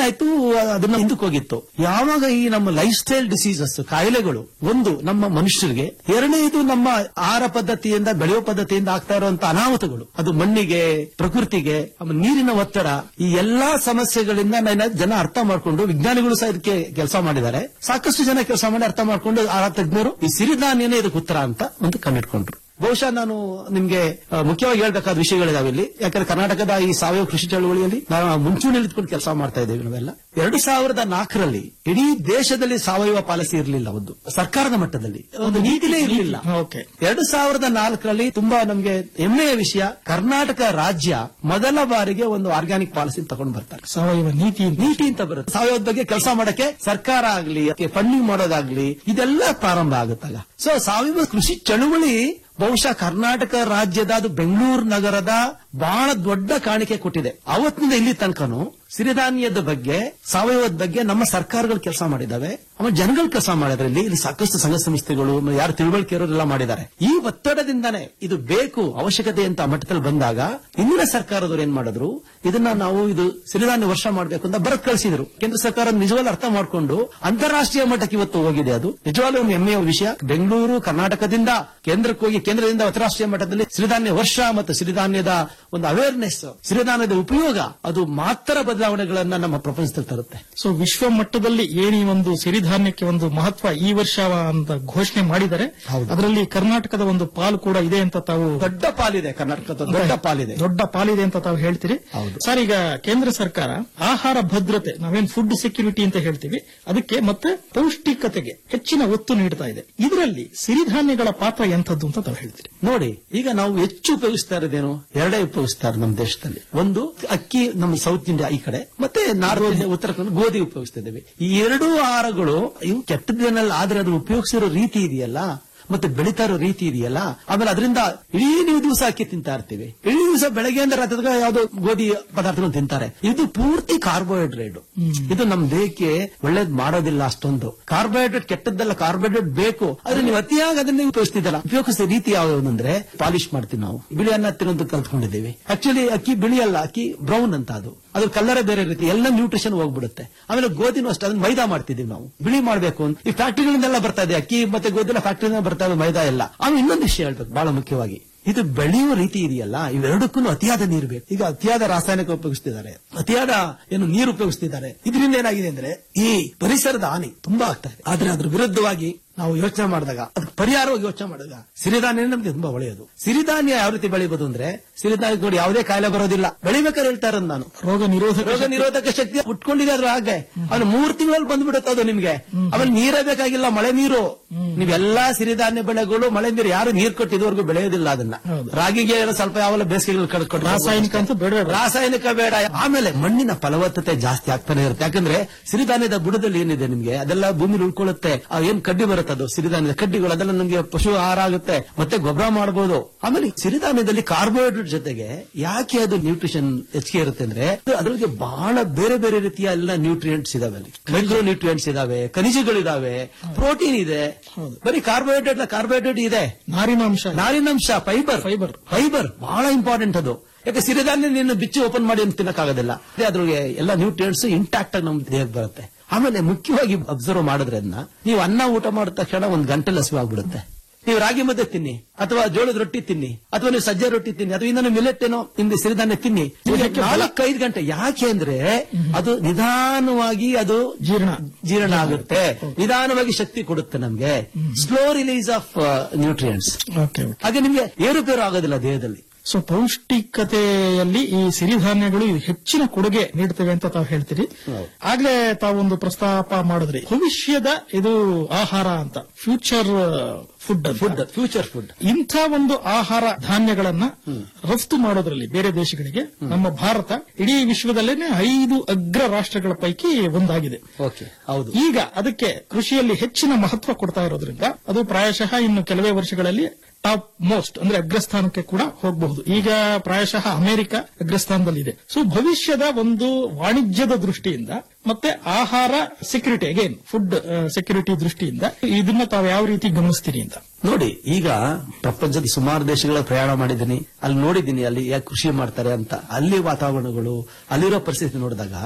ಏನಾಯ್ತು ಅದನ್ನ ಹಿಂದಕ್ಕೆ ಹೋಗಿತ್ತು ಯಾವಾಗ ಈ ನಮ್ಮ ಲೈಫ್ ಸ್ಟೈಲ್ ಡಿಸೀಸಸ್ ಕಾಯಿಲೆಗಳು ಒಂದು ನಮ್ಮ ಮನುಷ್ಯರಿಗೆ ಎರಡನೇದು ನಮ್ಮ ಆಹಾರ ಪದ್ಧತಿಯಿಂದ ಬೆಳೆಯುವ ಪದ್ಧತಿಯಿಂದ ಆಗ್ತಾ ಇರುವಂತ ಅನಾಹುತಗಳು ಅದು ಮಣ್ಣಿಗೆ ಪ್ರಕೃತಿಗೆ ಆಮೇಲೆ ನೀರಿನ ಒತ್ತಡ ಈ ಎಲ್ಲಾ ಸಮಸ್ಯೆಗಳಿಂದ ನನ್ನ ಜನ ಅರ್ಥ ಮಾಡ್ಕೊಂಡು ವಿಜ್ಞಾನಿಗಳು ಸಹ ಇದಕ್ಕೆ ಕೆಲಸ ಮಾಡಿದ್ದಾರೆ ಸಾಕಷ್ಟು ಜನ ಕೆಲಸ ಮಾಡಿ ಅರ್ಥ ಮಾಡ್ಕೊಂಡು ಆ ತಜ್ಞರು ಈ ಸಿರಿಧಾನ್ಯನೇ ಇದಕ್ಕೆ ಉತ್ತರ ಅಂತ ಒಂದು ಕಂಡಿಡ್ಕೊಂಡ್ರು ಬಹುಶಃ ನಾನು ನಿಮ್ಗೆ ಆ, ಮುಖ್ಯವಾಗಿ ಹೇಳ್ಬೇಕಾದ ವಿಷಯಗಳಿದಾವೆ ಇಲ್ಲಿ ಯಾಕಂದ್ರೆ ಕರ್ನಾಟಕದ ಈ ಸಾವಯವ ಕೃಷಿ ಚಳವಳಿಯಲ್ಲಿ ನಾವು ಮುಂಚೂಣಿಯಲ್ಲಿ ಇಟ್ಕೊಂಡು ಕೆಲಸ ಮಾಡ್ತಾ ಇದ್ದೇವೆ ನಾವೆಲ್ಲ ಎರಡು ಸಾವಿರದ ನಾಲ್ಕರಲ್ಲಿ ಇಡೀ ದೇಶದಲ್ಲಿ ಸಾವಯವ ಪಾಲಿಸಿ ಇರಲಿಲ್ಲ ಒಂದು ಸರ್ಕಾರದ ಮಟ್ಟದಲ್ಲಿ ಒಂದು ನೀತಿನೇ ಇರಲಿಲ್ಲ ಓಕೆ ಎರಡು ಸಾವಿರದ ನಾಲ್ಕರಲ್ಲಿ ತುಂಬಾ ನಮಗೆ ಹೆಮ್ಮೆಯ ವಿಷಯ ಕರ್ನಾಟಕ ರಾಜ್ಯ ಮೊದಲ ಬಾರಿಗೆ ಒಂದು ಆರ್ಗ್ಯಾನಿಕ್ ಪಾಲಿಸಿ ತಗೊಂಡು ಬರ್ತಾರೆ ಸಾವಯವ ನೀತಿ ನೀತಿ ಅಂತ ಬರುತ್ತೆ ಸಾವಯವದ ಬಗ್ಗೆ ಕೆಲಸ ಮಾಡಕ್ಕೆ ಸರ್ಕಾರ ಆಗ್ಲಿ ಫಂಡಿಂಗ್ ಮಾಡೋದಾಗ್ಲಿ ಇದೆಲ್ಲ ಪ್ರಾರಂಭ ಆಗುತ್ತಾಗ ಸೊ ಸಾವಯವ ಕೃಷಿ ಚಳುವಳಿ ಬಹುಶಃ ಕರ್ನಾಟಕ ರಾಜ್ಯದ ಅದು ಬೆಂಗಳೂರು ನಗರದ ಬಹಳ ದೊಡ್ಡ ಕಾಣಿಕೆ ಕೊಟ್ಟಿದೆ ಅವತ್ತಿನಿಂದ ಇಲ್ಲಿ ತನಕನು ಸಿರಿಧಾನ್ಯದ ಬಗ್ಗೆ ಸಾವಯವದ ಬಗ್ಗೆ ನಮ್ಮ ಸರ್ಕಾರಗಳು ಕೆಲಸ ಮಾಡಿದಾವೆ ಆಮೇಲೆ ಜನಗಳು ಕೆಲಸ ಮಾಡಿದ್ರೆ ಇಲ್ಲಿ ಇಲ್ಲಿ ಸಾಕಷ್ಟು ಸಂಘ ಸಂಸ್ಥೆಗಳು ಆಮೇಲೆ ಯಾರು ತಿಳುವಳಿಕೆ ಇರೋರೆಲ್ಲ ಮಾಡಿದ್ದಾರೆ ಈ ಒತ್ತಡದಿಂದಾನೇ ಇದು ಬೇಕು ಅವಶ್ಯಕತೆ ಅಂತ ಮಟ್ಟದಲ್ಲಿ ಬಂದಾಗ ಇಂದಿನ ಸರ್ಕಾರದವರು ಏನ್ ಮಾಡಿದ್ರು ಇದನ್ನ ನಾವು ಇದು ಸಿರಿಧಾನ್ಯ ವರ್ಷ ಮಾಡಬೇಕು ಅಂತ ಬರತ್ ಕಳಿಸಿದ್ರು ಕೇಂದ್ರ ಸರ್ಕಾರ ನಿಜವಾಗ್ಲೂ ಅರ್ಥ ಮಾಡಿಕೊಂಡು ಅಂತಾರಾಷ್ಟ್ರೀಯ ಮಟ್ಟಕ್ಕೆ ಇವತ್ತು ಹೋಗಿದೆ ಅದು ನಿಜವಾಗ್ಲೂ ಒಂದು ಹೆಮ್ಮೆಯ ವಿಷಯ ಬೆಂಗಳೂರು ಕರ್ನಾಟಕದಿಂದ ಕೇಂದ್ರಕ್ಕೆ ಹೋಗಿ ಕೇಂದ್ರದಿಂದ ಅಂತಾರಾಷ್ಟ್ರೀಯ ಮಟ್ಟದಲ್ಲಿ ಸಿರಿಧಾನ್ಯ ವರ್ಷ ಮತ್ತು ಸಿರಿಧಾನ್ಯದ ಒಂದು ಅವೇರ್ನೆಸ್ ಸಿರಿಧಾನ್ಯದ ಉಪಯೋಗ ಅದು ಮಾತ್ರ ಬದಲಾವಣೆಗಳನ್ನ ನಮ್ಮ ಪ್ರಪಂಚದಲ್ಲಿ ತರುತ್ತೆ ಸೊ ವಿಶ್ವ ಮಟ್ಟದಲ್ಲಿ ಏನು ಈ ಒಂದು ಸಿರಿಧಾನ್ಯಕ್ಕೆ ಒಂದು ಮಹತ್ವ ಈ ವರ್ಷ ಅಂತ ಘೋಷಣೆ ಮಾಡಿದರೆ ಅದರಲ್ಲಿ ಕರ್ನಾಟಕದ ಒಂದು ಪಾಲು ಕೂಡ ಇದೆ ಅಂತ ತಾವು ದೊಡ್ಡ ಪಾಲಿದೆ ಕರ್ನಾಟಕದ ದೊಡ್ಡ ಪಾಲಿದೆ ದೊಡ್ಡ ಪಾಲಿದೆ ಅಂತ ತಾವು ಹೇಳ್ತೀರಿ ಸರ್ ಈಗ ಕೇಂದ್ರ ಸರ್ಕಾರ ಆಹಾರ ಭದ್ರತೆ ನಾವೇನ್ ಫುಡ್ ಸೆಕ್ಯೂರಿಟಿ ಅಂತ ಹೇಳ್ತೀವಿ ಅದಕ್ಕೆ ಮತ್ತೆ ಪೌಷ್ಟಿಕತೆಗೆ ಹೆಚ್ಚಿನ ಒತ್ತು ನೀಡ್ತಾ ಇದೆ ಇದರಲ್ಲಿ ಸಿರಿಧಾನ್ಯಗಳ ಪಾತ್ರ ಎಂಥದ್ದು ಅಂತ ತಾವು ಹೇಳ್ತೀರಿ ನೋಡಿ ಈಗ ನಾವು ಹೆಚ್ಚು ಉಪಯೋಗಿಸ್ತಾ ಇರೋದೇನು ಎರಡೇ ಉಪಯೋಗಿಸ್ತಾರೆ ನಮ್ಮ ದೇಶದಲ್ಲಿ ಒಂದು ಅಕ್ಕಿ ನಮ್ಮ ಸೌತ್ ಇಂಡಿಯಾ ಈ ಕಡೆ ಮತ್ತೆ ನಾರ್ತ್ ಇಂಡಿಯಾ ಉತ್ತರ ಕನ್ನಡ ಗೋಧಿ ಉಪಯೋಗಿಸ್ತಾ ಇದ್ದೇವೆ ಈ ಎರಡೂ ಆಹಾರಗಳು ಇವು ಕೆಟ್ಟದೇನಲ್ಲ ಆದ್ರೆ ಅದು ಉಪಯೋಗಿಸಿರೋ ರೀತಿ ಇದೆಯಲ್ಲ ಮತ್ತೆ ಬೆಳೀತಾ ಇರೋ ರೀತಿ ಇದೆಯಲ್ಲ ಆಮೇಲೆ ಅದರಿಂದ ಇಡೀ ನೀವು ದಿವಸ ಅಕ್ಕಿ ತಿಂತಾ ಇರ್ತೀವಿ ಇಡೀ ದಿವಸ ಬೆಳಗ್ಗೆಯಿಂದ ರಾತ್ರಿ ತನಕ ಯಾವ್ದೋ ಗೋಧಿ ಪದಾರ್ಥಗಳು ತಿಂತಾರೆ ಇದು ಪೂರ್ತಿ ಕಾರ್ಬೋಹೈಡ್ರೇಟ್ ಇದು ನಮ್ಮ ದೇಹಕ್ಕೆ ಒಳ್ಳೇದ್ ಮಾಡೋದಿಲ್ಲ ಅಷ್ಟೊಂದು ಕಾರ್ಬೋಹೈಡ್ರೇಟ್ ಕೆಟ್ಟದ್ದಲ್ಲ ಕಾರ್ಬೋಹೈಡ್ರೇಟ್ ಬೇಕು ಆದ್ರೆ ನೀವು ಅತಿಯಾಗಿ ಅದನ್ನ ಉಪಯೋಗಿಸ್ತಿದ್ದಲ್ಲ ಉಪಯೋಗಿಸೋ ರೀತಿ ಯಾವ್ದು ಅಂದ್ರೆ ಪಾಲಿಶ್ ಮಾಡ್ತೀವಿ ನಾವು ಬಿಳಿ ಅನ್ನ ತಿನ್ನೋದು ಕಲ್ತ್ಕೊಂಡಿದ್ದೀವಿ ಆಕ್ಚುಲಿ ಅಕ್ಕಿ ಬಿಳಿ ಅಲ್ಲ ಅಕ್ಕಿ ಬ್ರೌನ್ ಅಂತ ಅದು ಅದ್ರ ಕಲ್ಲರೇ ಬೇರೆ ರೀತಿ ಎಲ್ಲ ನ್ಯೂಟ್ರಿಷನ್ ಹೋಗ್ಬಿಡುತ್ತೆ ಆಮೇಲೆ ಗೋಧಿನೂ ಅಷ್ಟೇ ಅದನ್ನ ಮೈದಾ ಮಾಡ್ತಿದೀವಿ ನಾವು ಬಿಳಿ ಮಾಡಬೇಕು ಅಂತ ಈ ಫ್ಯಾಕ್ಟರಿಗಳಿಂದೆಲ್ಲ ಬರ್ತಾ ಇದೆ ಅಕ್ಕಿ ಮತ್ತೆ ಗೋಧಿನ ಫ್ಯಾಕ್ಟರಿಯಿಂದ ಬರ್ತಾ ಇದೆ ಮೈದಾ ಎಲ್ಲ ಆಮೇಲೆ ಇನ್ನೊಂದು ವಿಷಯ ಹೇಳ್ಬೇಕು ಬಹಳ ಮುಖ್ಯವಾಗಿ ಇದು ಬೆಳೆಯುವ ರೀತಿ ಇದೆಯಲ್ಲ ಇವೆರಡಕ್ಕೂ ಅತಿಯಾದ ನೀರು ಬೇಕು ಈಗ ಅತಿಯಾದ ರಾಸಾಯನಿಕ ಉಪಯೋಗಿಸ್ತಿದ್ದಾರೆ ಅತಿಯಾದ ಏನು ನೀರು ಉಪಯೋಗಿಸ್ತಿದ್ದಾರೆ ಇದರಿಂದ ಏನಾಗಿದೆ ಅಂದ್ರೆ ಈ ಪರಿಸರದ ಹಾನಿ ತುಂಬಾ ಆಗ್ತಾ ಇದೆ ಆದ್ರೆ ಅದ್ರ ವಿರುದ್ಧವಾಗಿ ನಾವು ಯೋಚನೆ ಮಾಡಿದಾಗ ಅದಕ್ಕೆ ಪರಿಹಾರವಾಗಿ ಯೋಚನೆ ಮಾಡಿದಾಗ ಸಿರಿಧಾನ್ಯ ನಮ್ಗೆ ತುಂಬಾ ಒಳ್ಳೆಯದು ಸಿರಿಧಾನ್ಯ ಯಾವ ರೀತಿ ಬೆಳಿಬಹುದು ಅಂದ್ರೆ ಸಿರಿಧಾನ್ಯ ನೋಡಿ ಯಾವುದೇ ಕಾಯಿಲೆ ಬರೋದಿಲ್ಲ ಬೆಳಿಬೇಕಾದ್ರೆ ಹೇಳ್ತಾ ಇರೋದು ನಾನು ರೋಗ ನಿರೋಧಕ ರೋಗ ನಿರೋಧಕ ಶಕ್ತಿ ಉಟ್ಕೊಂಡಿದೆ ಅದ್ರ ಹಾಗೆ ಆಮೇಲೆ ಮೂರ್ ತಿಂಗಳಲ್ಲಿ ಬಂದ್ಬಿಡುತ್ತೆ ಅದು ನಿಮ್ಗೆ ಆಮೇಲೆ ನೀರೇ ಬೇಕಾಗಿಲ್ಲ ಮಳೆ ನೀರು ನೀವೆಲ್ಲಾ ಸಿರಿಧಾನ್ಯ ಬೆಳೆಗಳು ಮಳೆ ನೀರು ಯಾರು ನೀರ್ ಕೊಟ್ಟು ಇದುವರೆಗೂ ಬೆಳೆಯೋದಿಲ್ಲ ಅದನ್ನ ರಾಗಿಗೆ ಏನೋ ಸ್ವಲ್ಪ ಯಾವಲ್ಲ ಬೇಸಿಗೆಗಳು ಕಡ್ಕೊಂಡು ರಾಸಾಯನಿಕ ಅಂತ ಬೇಡ ರಾಸಾಯನಿಕ ಬೇಡ ಆಮೇಲೆ ಮಣ್ಣಿನ ಫಲವತ್ತತೆ ಜಾಸ್ತಿ ಆಗ್ತಾನೆ ಇರುತ್ತೆ ಯಾಕಂದ್ರೆ ಸಿರಿಧಾನ್ಯದ ಬುಡದಲ್ಲಿ ಏನಿದೆ ನಿಮ್ಗೆ ಅದೆಲ್ಲ ಭೂಮಿಲಿ ಉಳ್ಕೊಳ್ಳುತ್ತೆ ಆ ಏನ್ ಕಡ್ಡಿ ಬರುತ್ತೆ ಅದು ಸಿರಿಧಾನ್ಯದ ಕಡ್ಡಿಗಳು ಅದೆಲ್ಲ ನಮ್ಗೆ ಪಶು ಆಹಾರ ಆಗುತ್ತೆ ಮತ್ತೆ ಗೊಬ್ಬರ ಮಾಡಬಹುದು ಆಮೇಲೆ ಸಿರಿಧಾನ್ಯದಲ್ಲಿ ಕಾರ್ಬೋಹೈಡ್ರೇಟ್ ಜೊತೆಗೆ ಯಾಕೆ ಅದು ನ್ಯೂಟ್ರಿಷನ್ ಹೆಚ್ಚಿಗೆ ಇರುತ್ತೆ ಅಂದ್ರೆ ಅದು ಅದ್ರೊಳಗೆ ಬಹಳ ಬೇರೆ ಬೇರೆ ರೀತಿಯ ಎಲ್ಲ ನ್ಯೂಟ್ರಿಯೆಂಟ್ಸ್ ಇದಾವೆ ಅಲ್ಲಿ ಮೈಕ್ರೋ ನ್ಯೂಟ್ರಿಯೆಂಟ್ಸ್ ಇದಾವೆ ಖನಿಜಗಳಿದಾವೆ ಪ್ರೋಟೀನ್ ಇದೆ ಬರೀ ಕಾರ್ಬೋಹೈಡ್ರೇಟ್ ಕಾರ್ಬೋಹೈಡ್ರೇಟ್ ಇದೆ ನಾರಿನಾಂಶ ನಾರಿನಾಂಶ ಫೈಬರ್ ಫೈಬರ್ ಫೈಬರ್ ಬಹಳ ಇಂಪಾರ್ಟೆಂಟ್ ಅದು ಯಾಕೆ ಸಿರಿಧಾನ್ಯ ನೀನು ಬಿಚ್ಚಿ ಓಪನ್ ಮಾಡಿ ಅಂತ ತಿನ್ನಕ್ಕಾಗೋದಿಲ್ಲ ಅದೇ ಅದ್ರೊಳಗೆ ಎಲ್ಲ ನ್ಯೂಟ್ರಿಯೆಂಟ್ಸ್ ಇಂಟ್ಯಾಕ್ಟ್ ಆಗಿ ನಮ್ಮ ದೇಹಕ್ಕೆ ಬರುತ್ತೆ ಆಮೇಲೆ ಮುಖ್ಯವಾಗಿ ಅಬ್ಸರ್ವ್ ಮಾಡೋದ್ರಿಂದ ನೀವು ಅನ್ನ ಊಟ ಮಾಡಿದ ತಕ್ಷಣ ಒಂದು ಗಂಟೆ ಹಸಿವಾಗ್ಬಿಡುತ್ತೆ ನೀವು ರಾಗಿ ಮುದ್ದೆ ತಿನ್ನಿ ಅಥವಾ ಜೋಳದ ರೊಟ್ಟಿ ತಿನ್ನಿ ಅಥವಾ ನೀವು ಸಜ್ಜೆ ರೊಟ್ಟಿ ತಿನ್ನಿ ಅಥವಾ ಇನ್ನೊಂದು ಮಿಲೆಟ್ ಏನೋ ನಿಮ್ದು ಸಿರಿಧಾನ್ಯ ತಿನ್ನಿ ನಾಲ್ಕೈದು ಗಂಟೆ ಯಾಕೆ ಅಂದ್ರೆ ಅದು ನಿಧಾನವಾಗಿ ಅದು ಜೀರ್ಣ ಜೀರ್ಣ ಆಗುತ್ತೆ ನಿಧಾನವಾಗಿ ಶಕ್ತಿ ಕೊಡುತ್ತೆ ನಮ್ಗೆ slow release of nutrients okay ಹಾಗೆ ನಿಮ್ಗೆ ಏರುಪೇರು ಆಗೋದಿಲ್ಲ ದೇಹದಲ್ಲಿ ಸೊ ಪೌಷ್ಟಿಕತೆಯಲ್ಲಿ ಈ ಸಿರಿಧಾನ್ಯಗಳು ಹೆಚ್ಚಿನ ಕೊಡುಗೆ ನೀಡ್ತವೆ ಅಂತ ತಾವು ಹೇಳ್ತೀರಿ ಆಗ್ಲೇ ತಾವೊಂದು ಪ್ರಸ್ತಾಪ ಮಾಡಿದ್ರಿ ಭವಿಷ್ಯದ ಇದು ಆಹಾರ ಅಂತ future food food future food ಇಂಥ ಒಂದು ಆಹಾರ ಧಾನ್ಯಗಳನ್ನ ರಫ್ತು ಮಾಡೋದ್ರಲ್ಲಿ ಬೇರೆ ದೇಶಗಳಿಗೆ ನಮ್ಮ ಭಾರತ ಇಡೀ ವಿಶ್ವದಲ್ಲೇನೆ ಐದು ಅಗ್ರ ರಾಷ್ಟ್ರಗಳ ಪೈಕಿ ಒಂದಾಗಿದೆ ಓಕೆ ಹೌದು ಈಗ ಅದಕ್ಕೆ ಕೃಷಿಯಲ್ಲಿ ಹೆಚ್ಚಿನ ಮಹತ್ವ ಕೊಡ್ತಾ ಇರೋದ್ರಿಂದ ಅದು ಪ್ರಾಯಶಃ ಇನ್ನು ಕೆಲವೇ ವರ್ಷಗಳಲ್ಲಿ ಟಾಪ್ ಮೋಸ್ಟ್ ಅಂದ್ರೆ ಅಗ್ರಸ್ಥಾನಕ್ಕೆ ಕೂಡ ಹೋಗಬಹುದು ಈಗ ಪ್ರಾಯಶಃ ಅಮೆರಿಕ ಅಗ್ರಸ್ಥಾನದಲ್ಲಿದೆ ಸೊ ಭವಿಷ್ಯದ ಒಂದು ವಾಣಿಜ್ಯದ ದೃಷ್ಟಿಯಿಂದ ಮತ್ತೆ ಆಹಾರ ಸೆಕ್ಯೂರಿಟಿ ಅಗೇನ್ ಫುಡ್ ಸೆಕ್ಯೂರಿಟಿ ದೃಷ್ಟಿಯಿಂದ ಇದನ್ನ ತಾವು ಯಾವ ರೀತಿ ಗಮನಿಸ್ತೀರಿ ಅಂತ ನೋಡಿ ಈಗ ಪ್ರಪಂಚದ ಸುಮಾರು ದೇಶಗಳ ಪ್ರಯಾಣ ಮಾಡಿದ್ದೀನಿ ಅಲ್ಲಿ ನೋಡಿದ್ದೀನಿ ಅಲ್ಲಿ ಯಾಕೆ ಕೃಷಿ ಮಾಡ್ತಾರೆ ಅಂತ ಅಲ್ಲಿ ವಾತಾವರಣಗಳು ಅಲ್ಲಿರೋ ಪರಿಸ್ಥಿತಿ ನೋಡಿದಾಗ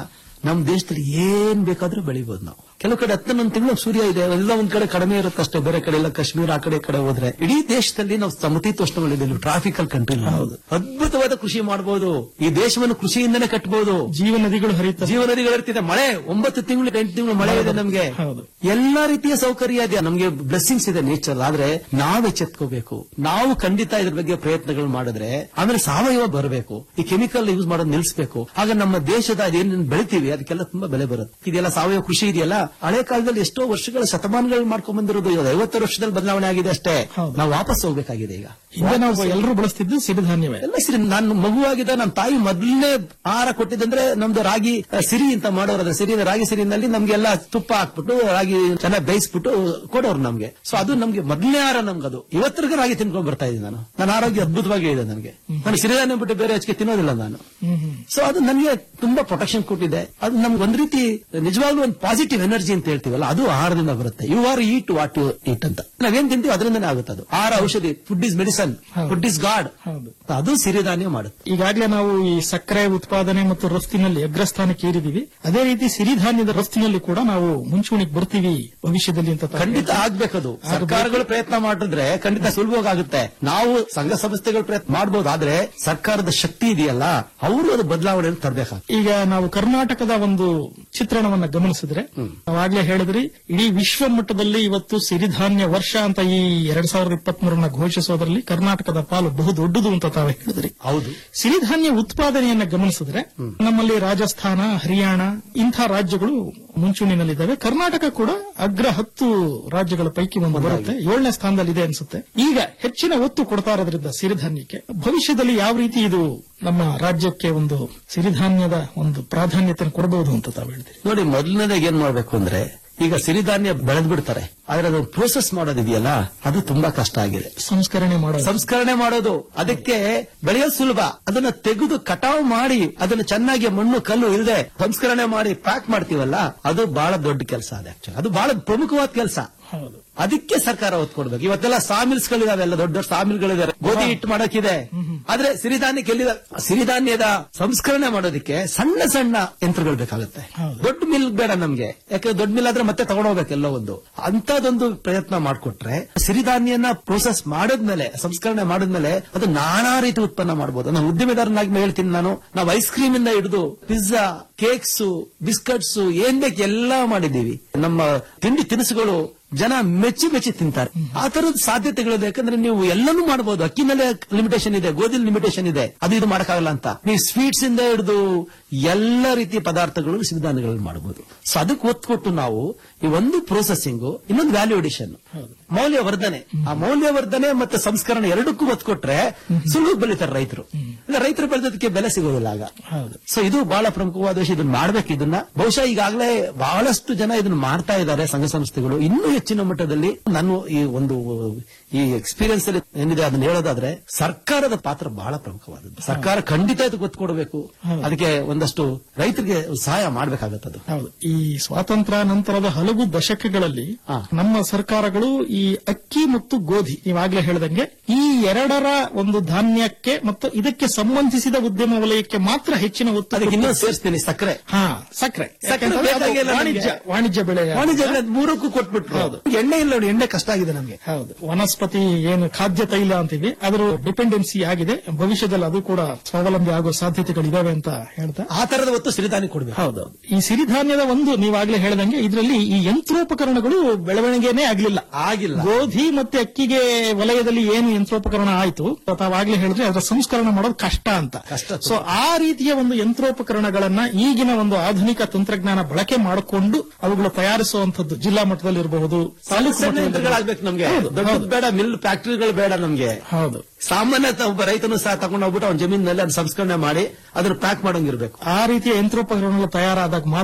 ನಮ್ಮ ದೇಶದಲ್ಲಿ ಏನ್ ಬೇಕಾದ್ರೂ ಬೆಳಿಬಹುದು ನಾವು ಕೆಲವು ಕಡೆ ಹತ್ತೊಂದು ತಿಂಗಳು ಸೂರ್ಯ ಇದೆ ಎಲ್ಲ ಒಂದ್ ಕಡೆ ಕಡಿಮೆ ಇರುತ್ತೆ ಅಷ್ಟೇ ಬೇರೆ ಕಡೆ ಎಲ್ಲ ಕಾಶ್ಮೀರ ಆ ಕಡೆ ಈ ಕಡೆ ಹೋದ್ರೆ ಇಡೀ ದೇಶದಲ್ಲಿ ನಾವು ಸಮತೀತೋಷ್ಣಗಳಿದ್ದೀವಿ ಟ್ರಾಫಿಕಲ್ ಕಂಟ್ರಿ ಅದ್ಭುತವಾದ ಕೃಷಿ ಮಾಡಬಹುದು ಈ ದೇಶವನ್ನು ಕೃಷಿಯಿಂದನೇ ಕಟ್ಟಬಹುದು ಜೀವ ನದಿಗಳು ಹರಿಯುತ್ತವೆ ಜೀವ ನದಿಗಳು ಇರ್ತಿದೆ ಮಳೆ ಒಂಬತ್ತು ತಿಂಗಳು ಎಂಟು ತಿಂಗಳು ಮಳೆ ಇದೆ ನಮ್ಗೆ ಎಲ್ಲಾ ರೀತಿಯ ಸೌಕರ್ಯ ಇದೆ ನಮ್ಗೆ ಬ್ಲೆಸ್ಸಿಂಗ್ಸ್ ಇದೆ ನೇಚರ್ ಆದ್ರೆ ನಾವ್ ಎಚ್ಚೆತ್ಕೋಬೇಕು ನಾವು ಖಂಡಿತ ಇದ್ರ ಬಗ್ಗೆ ಪ್ರಯತ್ನಗಳು ಮಾಡಿದ್ರೆ ಆಮೇಲೆ ಸಾವಯವ ಬರಬೇಕು ಈ ಕೆಮಿಕಲ್ ಯೂಸ್ ಮಾಡೋದು ನಿಲ್ಲಿಸಬೇಕು ಆಗ ನಮ್ಮ ದೇಶದ ಏನೇನು ಬೆಳಿತೀವಿ ಅದಕ್ಕೆಲ್ಲ ತುಂಬಾ ಬೆಲೆ ಬರುತ್ತೆ ಇದೆಲ್ಲ ಸಾವಯವ ಕೃಷಿ ಇದೆಯಲ್ಲ ಹಳೆ ಕಾಲದಲ್ಲಿ ಎಷ್ಟೋ ವರ್ಷಗಳ ಶತಮಾನಗಳು ಮಾಡ್ಕೊಂಡ್ ಬಂದಿರೋದು ಇವಾಗ ಐವತ್ತು ವರ್ಷದಲ್ಲಿ ಬದಲಾವಣೆ ಆಗಿದೆ ಅಷ್ಟೇ ನಾವು ವಾಪಸ್ ಹೋಗ್ಬೇಕಾಗಿದೆ ಈಗ ಹಿಂದೆ ನಾವು ಎಲ್ಲರೂ ಬಳಸ್ತಿದ್ದು ಸಿರಿಧಾನ್ಯವೇ ಎಲ್ಲ ಸಿರಿ ನಾನು ಮಗುವಾಗಿದ್ದ ನನ್ನ ತಾಯಿ ಮೊದಲನೇ ಆಹಾರ ಕೊಟ್ಟಿದ್ದಂದ್ರೆ ನಮ್ದು ರಾಗಿ ಆ, ಸಿರಿ ಅಂತ ಮಾಡೋರು ಅದ್ರ ಸಿರಿ ರಾಗಿ ಸಿರಿನಲ್ಲಿ ನಮ್ಗೆಲ್ಲ ತುಪ್ಪ ಹಾಕ್ಬಿಟ್ಟು ರಾಗಿ ಚೆನ್ನಾಗಿ ಬೇಯಿಸ್ಬಿಟ್ಟು ಕೊಡೋರು ನಮ್ಗೆ ಸೊ ಅದು ನಮ್ಗೆ ಮೊದಲನೇ ಆಹಾರ ನಮ್ಗೆ ಅದು ಇವತ್ತರೆಗೂ ರಾಗಿ ತಿನ್ಕೊಂಡ್ ಬರ್ತಾ ಇದ್ದೀನಿ ನಾನು ನನ್ನ ಆರೋಗ್ಯ ಅದ್ಭುತವಾಗಿ ಇದೆ ನನಗೆ ನಾನು ಸಿರಿಧಾನ್ಯ ಬಿಟ್ಟು ಬೇರೆ ಹೆಚ್ಚಿಗೆ ತಿನ್ನೋದಿಲ್ಲ ನಾನು ಸೊ ಅದು ನನಗೆ ತುಂಬಾ ಪ್ರೊಟೆಕ್ಷನ್ ಕೊಟ್ಟಿದೆ ಅದು ನಮ್ಗೆ ಒಂದ್ ರೀತಿ ನಿಜವಾಗ್ಲೂ ಒಂದು ಪಾಸಿಟಿವ್ ಎನರ್ಜಿ ಅಂತ ಹೇಳ್ತೀವಲ್ಲ ಅದು ಆಹಾರದಿಂದ ಬರುತ್ತೆ you are eat what you eat ಅಂತ ನಾವೇನ್ ತಿಂತೀವಿ ಅದರಿಂದನೇ ಆಗುತ್ತೆ ಅದು ಆಹಾರ ಔಷಧಿ food is medicine food is God ಅದು ಸಿರಿಧಾನ್ಯ ಮಾಡುತ್ತೆ ಈಗಾಗಲೇ ನಾವು ಈ ಸಕ್ಕರೆ ಉತ್ಪಾದನೆ ಮತ್ತು ರಫ್ತಿನಲ್ಲಿ ಅಗ್ರಸ್ಥಾನಕ್ಕೆ ಏರಿದೀವಿ ಅದೇ ರೀತಿ ಸಿರಿಧಾನ್ಯದ ರಫ್ತಿನಲ್ಲಿ ಕೂಡ ನಾವು ಮುಂಚೂಣಿಗೆ ಬರ್ತೀವಿ ಭವಿಷ್ಯದಲ್ಲಿ ಅಂತ ತಾವು ಖಂಡಿತ ಆಗ್ಬೇಕದು ಸರ್ಕಾರಗಳು ಪ್ರಯತ್ನ ಮಾಡಿದ್ರೆ ಖಂಡಿತ ಸುಲಭವಾಗಿ ಆಗುತ್ತೆ ನಾವು ಸಂಘ ಸಂಸ್ಥೆಗಳು ಪ್ರಯತ್ನ ಮಾಡಬಹುದು ಆದ್ರೆ ಸರ್ಕಾರದ ಶಕ್ತಿ ಇದೆಯಲ್ಲ ಅವರು ಅದು ಬದಲಾವಣೆಯನ್ನು ತರಬೇಕಾಗ್ತದೆ ಈಗ ನಾವು ಕರ್ನಾಟಕದ ಒಂದು ಚಿತ್ರಣವನ್ನ ಗಮನಿಸಿದ್ರೆ ನಾವಾಗ್ಲೇ ಹೇಳಿದ್ರಿ ಇಡೀ ವಿಶ್ವ ಮಟ್ಟದಲ್ಲಿ ಇವತ್ತು ಸಿರಿಧಾನ್ಯ ವರ್ಷ ಅಂತ ಈ ಎರಡ್ ಸಾವಿರದ ಇಪ್ಪತ್ತ್ ಮೂರನ್ನ ಘೋಷಿಸೋದ್ರಲ್ಲಿ ಕರ್ನಾಟಕದ ಪಾಲು ಬಹು ದೊಡ್ಡದು ಅಂತ ತಾವೇ ಹೇಳಿದ್ರಿ ಹೌದು ಸಿರಿಧಾನ್ಯ ಉತ್ಪಾದನೆಯನ್ನ ಗಮನಿಸಿದ್ರೆ ನಮ್ಮಲ್ಲಿ ರಾಜಸ್ಥಾನ ಹರಿಯಾಣ ಇಂಥ ರಾಜ್ಯಗಳು ಮುಂಚೂಣಿನಲ್ಲಿದ್ದಾವೆ ಕರ್ನಾಟಕ ಕೂಡ ಅಗ್ರ ಹತ್ತು ರಾಜ್ಯಗಳ ಪೈಕಿ ಒಂದು ಬರುತ್ತೆ ಏಳನೇ ಸ್ಥಾನದಲ್ಲಿದೆ ಅನ್ಸುತ್ತೆ ಈಗ ಹೆಚ್ಚಿನ ಒತ್ತು ಕೊಡ್ತಾ ಇರೋದ್ರಿಂದ ಸಿರಿಧಾನ್ಯಕ್ಕೆ ಭವಿಷ್ಯದಲ್ಲಿ ಯಾವ ರೀತಿ ಇದು ನಮ್ಮ ರಾಜ್ಯಕ್ಕೆ ಒಂದು ಸಿರಿಧಾನ್ಯದ ಒಂದು ಪ್ರಾಧಾನ್ಯತೆ ಕೊಡಬಹುದು ಅಂತ ತಾವು ಹೇಳ್ತೀರಿ ನೋಡಿ ಮೊದಲನೇದಾಗಿ ಏನ್ ಮಾಡ್ಬೇಕು ಅಂದ್ರೆ ಈಗ ಸಿರಿಧಾನ್ಯ ಬೆಳೆದ್ ಬಿಡ್ತಾರೆ ಆದ್ರೆ ಅದನ್ನು ಪ್ರೋಸೆಸ್ ಮಾಡೋದಿದೆಯಲ್ಲ ಅದು ತುಂಬಾ ಕಷ್ಟ ಆಗಿದೆ ಸಂಸ್ಕರಣೆ ಮಾಡೋದು ಸಂಸ್ಕರಣೆ ಮಾಡೋದು ಅದಕ್ಕೆ ಬೆಳೆಯೋದು ಸುಲಭ ಅದನ್ನ ತೆಗೆದು ಕಟಾವು ಮಾಡಿ ಅದನ್ನ ಚೆನ್ನಾಗಿ ಮಣ್ಣು ಕಲ್ಲು ಇಲ್ಲದೆ ಸಂಸ್ಕರಣೆ ಮಾಡಿ ಪ್ಯಾಕ್ ಮಾಡ್ತೀವಲ್ಲ ಅದು ಬಹಳ ದೊಡ್ಡ ಕೆಲಸ ಅದೇ actually. ಅದು ಬಹಳ ಪ್ರಮುಖವಾದ ಕೆಲಸ ಅದಕ್ಕೆ ಸರ್ಕಾರ ಒತ್ತು ಕೊಡ್ಬೇಕು ಇವತ್ತೆಲ್ಲ ಸಾಮಿಲ್ಸ್ ಗಳಿದಾವೆ ಎಲ್ಲ ದೊಡ್ಡ ದೊಡ್ಡ ಸಾಮಿಲ್ಗಳಿದ್ದಾರೆ ಗೋಧಿ ಹಿಟ್ಟು ಮಾಡಕ್ಕಿದೆ ಆದ್ರೆ ಸಿರಿಧಾನ್ಯಕ್ಕೆ ಎಲ್ಲಿದ ಸಿರಿಧಾನ್ಯದ ಸಂಸ್ಕರಣೆ ಮಾಡೋದಕ್ಕೆ ಸಣ್ಣ ಸಣ್ಣ ಯಂತ್ರಗಳು ಬೇಕಾಗುತ್ತೆ ದೊಡ್ಡ ಮಿಲ್ ಬೇಡ ನಮ್ಗೆ ಯಾಕಂದ್ರೆ ದೊಡ್ಡ ಮಿಲ್ ಆದ್ರೆ ಮತ್ತೆ ತಗೊಂಡೋಗ್ಬೇಕು ಎಲ್ಲೋ ಒಂದು ಅಂತದೊಂದು ಪ್ರಯತ್ನ ಮಾಡ್ಕೊಟ್ರೆ ಸಿರಿಧಾನ್ಯನ ಪ್ರೋಸೆಸ್ ಮಾಡಿದ್ಮೇಲೆ ಸಂಸ್ಕರಣೆ ಮಾಡಿದ್ಮೇಲೆ ಅದು ನಾನಾ ರೀತಿ ಉತ್ಪನ್ನ ಮಾಡಬಹುದು ನಾನು ಉದ್ಯಮಿದಾರನಾಗಿ ಹೇಳ್ತೀನಿ ನಾನು ನಾವು ಐಸ್ ಕ್ರೀಮ್ ಇಂದ ಹಿಡಿದು ಪಿಜ್ಜಾ ಕೇಕ್ಸ್ ಬಿಸ್ಕಟ್ಸ್ ಏನ್ ಬೇಕು ಎಲ್ಲಾ ಮಾಡಿದೀವಿ ನಮ್ಮ ತಿಂಡಿ ತಿನಿಸುಗಳು ಜನ ಮೆಚ್ಚಿ ಮೆಚ್ಚಿ ತಿಂತಾರೆ ಆ ತರದ ಸಾಧ್ಯತೆಗಳಿದೆ ಯಾಕಂದ್ರೆ ನೀವು ಎಲ್ಲನೂ ಮಾಡಬಹುದು ಅಕ್ಕಿನಲ್ಲೇ ಲಿಮಿಟೇಷನ್ ಇದೆ ಗೋಧಿ ಲಿಮಿಟೇಷನ್ ಇದೆ ಅದು ಇದು ಮಾಡಕ್ಕಾಗಲ್ಲ ಅಂತ ನೀವು ಸ್ವೀಟ್ಸ್ ಇಂದ ಹಿಡಿದು ಎಲ್ಲ ರೀತಿಯ ಪದಾರ್ಥಗಳು ಸಿರಿಧಾನ್ಯಗಳನ್ನು ಮಾಡಬಹುದು ಸೊ ಅದಕ್ಕೆ ಒತ್ತು ಕೊಟ್ಟು ನಾವು ಈ ಒಂದು ಪ್ರೊಸೆಸಿಂಗ್ ಇನ್ನೊಂದು ವ್ಯಾಲ್ಯೂ ಅಡಿಷನ್ ಮೌಲ್ಯವರ್ಧನೆ ಆ ಮೌಲ್ಯವರ್ಧನೆ ಮತ್ತೆ ಸಂಸ್ಕರಣೆ ಎರಡಕ್ಕೂ ಒತ್ತು ಕೊಟ್ರೆ ಸುಲಭ ಬೆಳೀತಾರೆ ರೈತರು ಇಲ್ಲ ರೈತರು ಬೆಳೆದದಕ್ಕೆ ಬೆಲೆ ಸಿಗೋದಿಲ್ಲ ಆಗ ಸೊ ಇದು ಬಹಳ ಪ್ರಮುಖವಾದ ವಿಷಯ ಇದನ್ನ ಮಾಡ್ಬೇಕು ಇದನ್ನ ಬಹುಶಃ ಈಗಾಗಲೇ ಬಹಳಷ್ಟು ಜನ ಇದನ್ನ ಮಾಡ್ತಾ ಇದ್ದಾರೆ ಸಂಘ ಸಂಸ್ಥೆಗಳು ಇನ್ನೂ ಹೆಚ್ಚಿನ ಮಟ್ಟದಲ್ಲಿ ನಾನು ಈ ಒಂದು ಈ ಎಕ್ಸ್ಪೀರಿಯನ್ಸ್ ಅಲ್ಲಿ ಏನಿದೆ ಅದನ್ನ ಹೇಳೋದಾದ್ರೆ ಸರ್ಕಾರದ ಪಾತ್ರ ಬಹಳ ಪ್ರಮುಖವಾದದ್ದು ಸರ್ಕಾರ ಖಂಡಿತ ಇದಕ್ಕೆ ಒತ್ತು ಕೊಡಬೇಕು ಅದಕ್ಕೆ ಒಂದಷ್ಟು ರೈತರಿಗೆ ಸಹಾಯ ಮಾಡಬೇಕಾಗತ್ತದು ಹೌದು ಈ ಸ್ವಾತಂತ್ರ್ಯ ನಂತರದ ಹಲವು ದಶಕಗಳಲ್ಲಿ ನಮ್ಮ ಸರ್ಕಾರಗಳು ಈ ಅಕ್ಕಿ ಮತ್ತು ಗೋಧಿ ನೀವಾಗ್ಲೇ ಹೇಳ್ದಂಗೆ ಈ ಎರಡರ ಒಂದು ಧಾನ್ಯಕ್ಕೆ ಮತ್ತು ಇದಕ್ಕೆ ಸಂಬಂಧಿಸಿದ ಉದ್ಯಮ ವಲಯಕ್ಕೆ ಮಾತ್ರ ಹೆಚ್ಚಿನ ಒತ್ತು ಅದಕ್ಕೆ ಕೊಟ್ಟು- ಇನ್ನೂ ಸೇರಿಸ್ತೀನಿ ಸಕ್ಕರೆ ಹಾ ಸಕ್ಕರೆ ಸಕ್ಕರೆ ಯಾಕಂತಂದ್ರೆ ಅದು ಬೇಕಾಗಿಲ್ಲ ನಮ್ಗೆ. ವಾಣಿಜ್ಯ ವಾಣಿಜ್ಯ ಬೆಳೆ ವಾಣಿಜ್ಯ ಬೆಳೆ ಮೂರಕ್ಕೂ ಕೊಟ್ಬಿಟ್ರು ಎಣ್ಣೆ ಇಲ್ಲ ನೋಡಿ ಎಣ್ಣೆ ಕಷ್ಟ ಆಗಿದೆ ನಮ್ಗೆ ಹೌದು ವನಸ್ಪತಿ ಏನು ಖಾದ್ಯ ತೈಲ ಅಂತೀವಿ ಅದರ ಡಿಪೆಂಡೆನ್ಸಿ ಆಗಿದೆ ಭವಿಷ್ಯದಲ್ಲಿ ಅದು ಕೂಡ ಸ್ವಾವಲಂಬಿ ಆಗೋ ಸಾಧ್ಯತೆಗಳಿದಾವೆ ಅಂತ ಹೇಳ್ತಾ ಆ ತರದ ಒತ್ತು ಸಿರಿಧಾನ್ಯ ಕೊಡ್ಬೇಕು ಹೌದು ಈ ಸಿರಿಧಾನ್ಯದ ಒಂದು ನೀವಾಗ್ಲೇ ಹೇಳ್ದಂಗೆ ಇದರಲ್ಲಿ ಈ ಯಂತ್ರೋಪಕರಣಗಳು ಬೆಳವಣಿಗೆನೇ ಆಗ್ಲಿಲ್ಲ ಆಗಿಲ್ಲ ಗೋಧಿ ಮತ್ತೆ ಅಕ್ಕಿಗೆ ವಲಯದಲ್ಲಿ ಏನು ಯಂತ್ರೋಪಕರಣ ಆಯ್ತು ತಾವಾಗ್ಲೇ ಹೇಳಿದ್ರೆ ಅದರ ಸಂಸ್ಕರಣ ಮಾಡೋದು ಕಷ್ಟ ಅಂತ ಸೊ ಆ ರೀತಿಯ ಒಂದು ಯಂತ್ರೋಪಕರಣಗಳನ್ನ ಈಗಿನ ಒಂದು ಆಧುನಿಕ ತಂತ್ರಜ್ಞಾನ ಬಳಕೆ ಮಾಡಿಕೊಂಡು ಅವುಗಳು ತಯಾರಿಸುವಂತದ್ದು ಜಿಲ್ಲಾ ಮಟ್ಟದಲ್ಲಿ ಇರಬಹುದು ತಾಲೂಕು ಸಣ್ಣ ಮಟ್ಟದಲ್ಲಿ ಯಂತ್ರಗಳಾಗ್ಬೇಕು ನಮ್ಗೆ ಹೌದು, ದೊಡ್ಡದು ಹೌದು. ಬೇಡ ಮಿಲ್ ಫ್ಯಾಕ್ಟರಿಗಳು ಬೇಡ ನಮ್ಗೆ ಹೌದು ಸಾಮಾನ್ಯ ತ- ಒಬ್ಬ ರೈತನು ಸಹ ತಗೊಂಡು ಹೋಗ್ಬಿಟ್ಟು ಅವ್ನ ಜಮೀನಿನಲ್ಲಿ ಅದನ್ನ ಸಂಸ್ಕರಣೆ ಮಾಡಿ ಅದನ್ನ ಪ್ಯಾಕ್ ಮಾಡಂಗಿರ್ಬೇಕು ಆ ರೀತಿಯ ಯಂತ್ರೋಪಕರಣಗಳು ತಯಾರಾದಾಗ ಮಾತ್ರ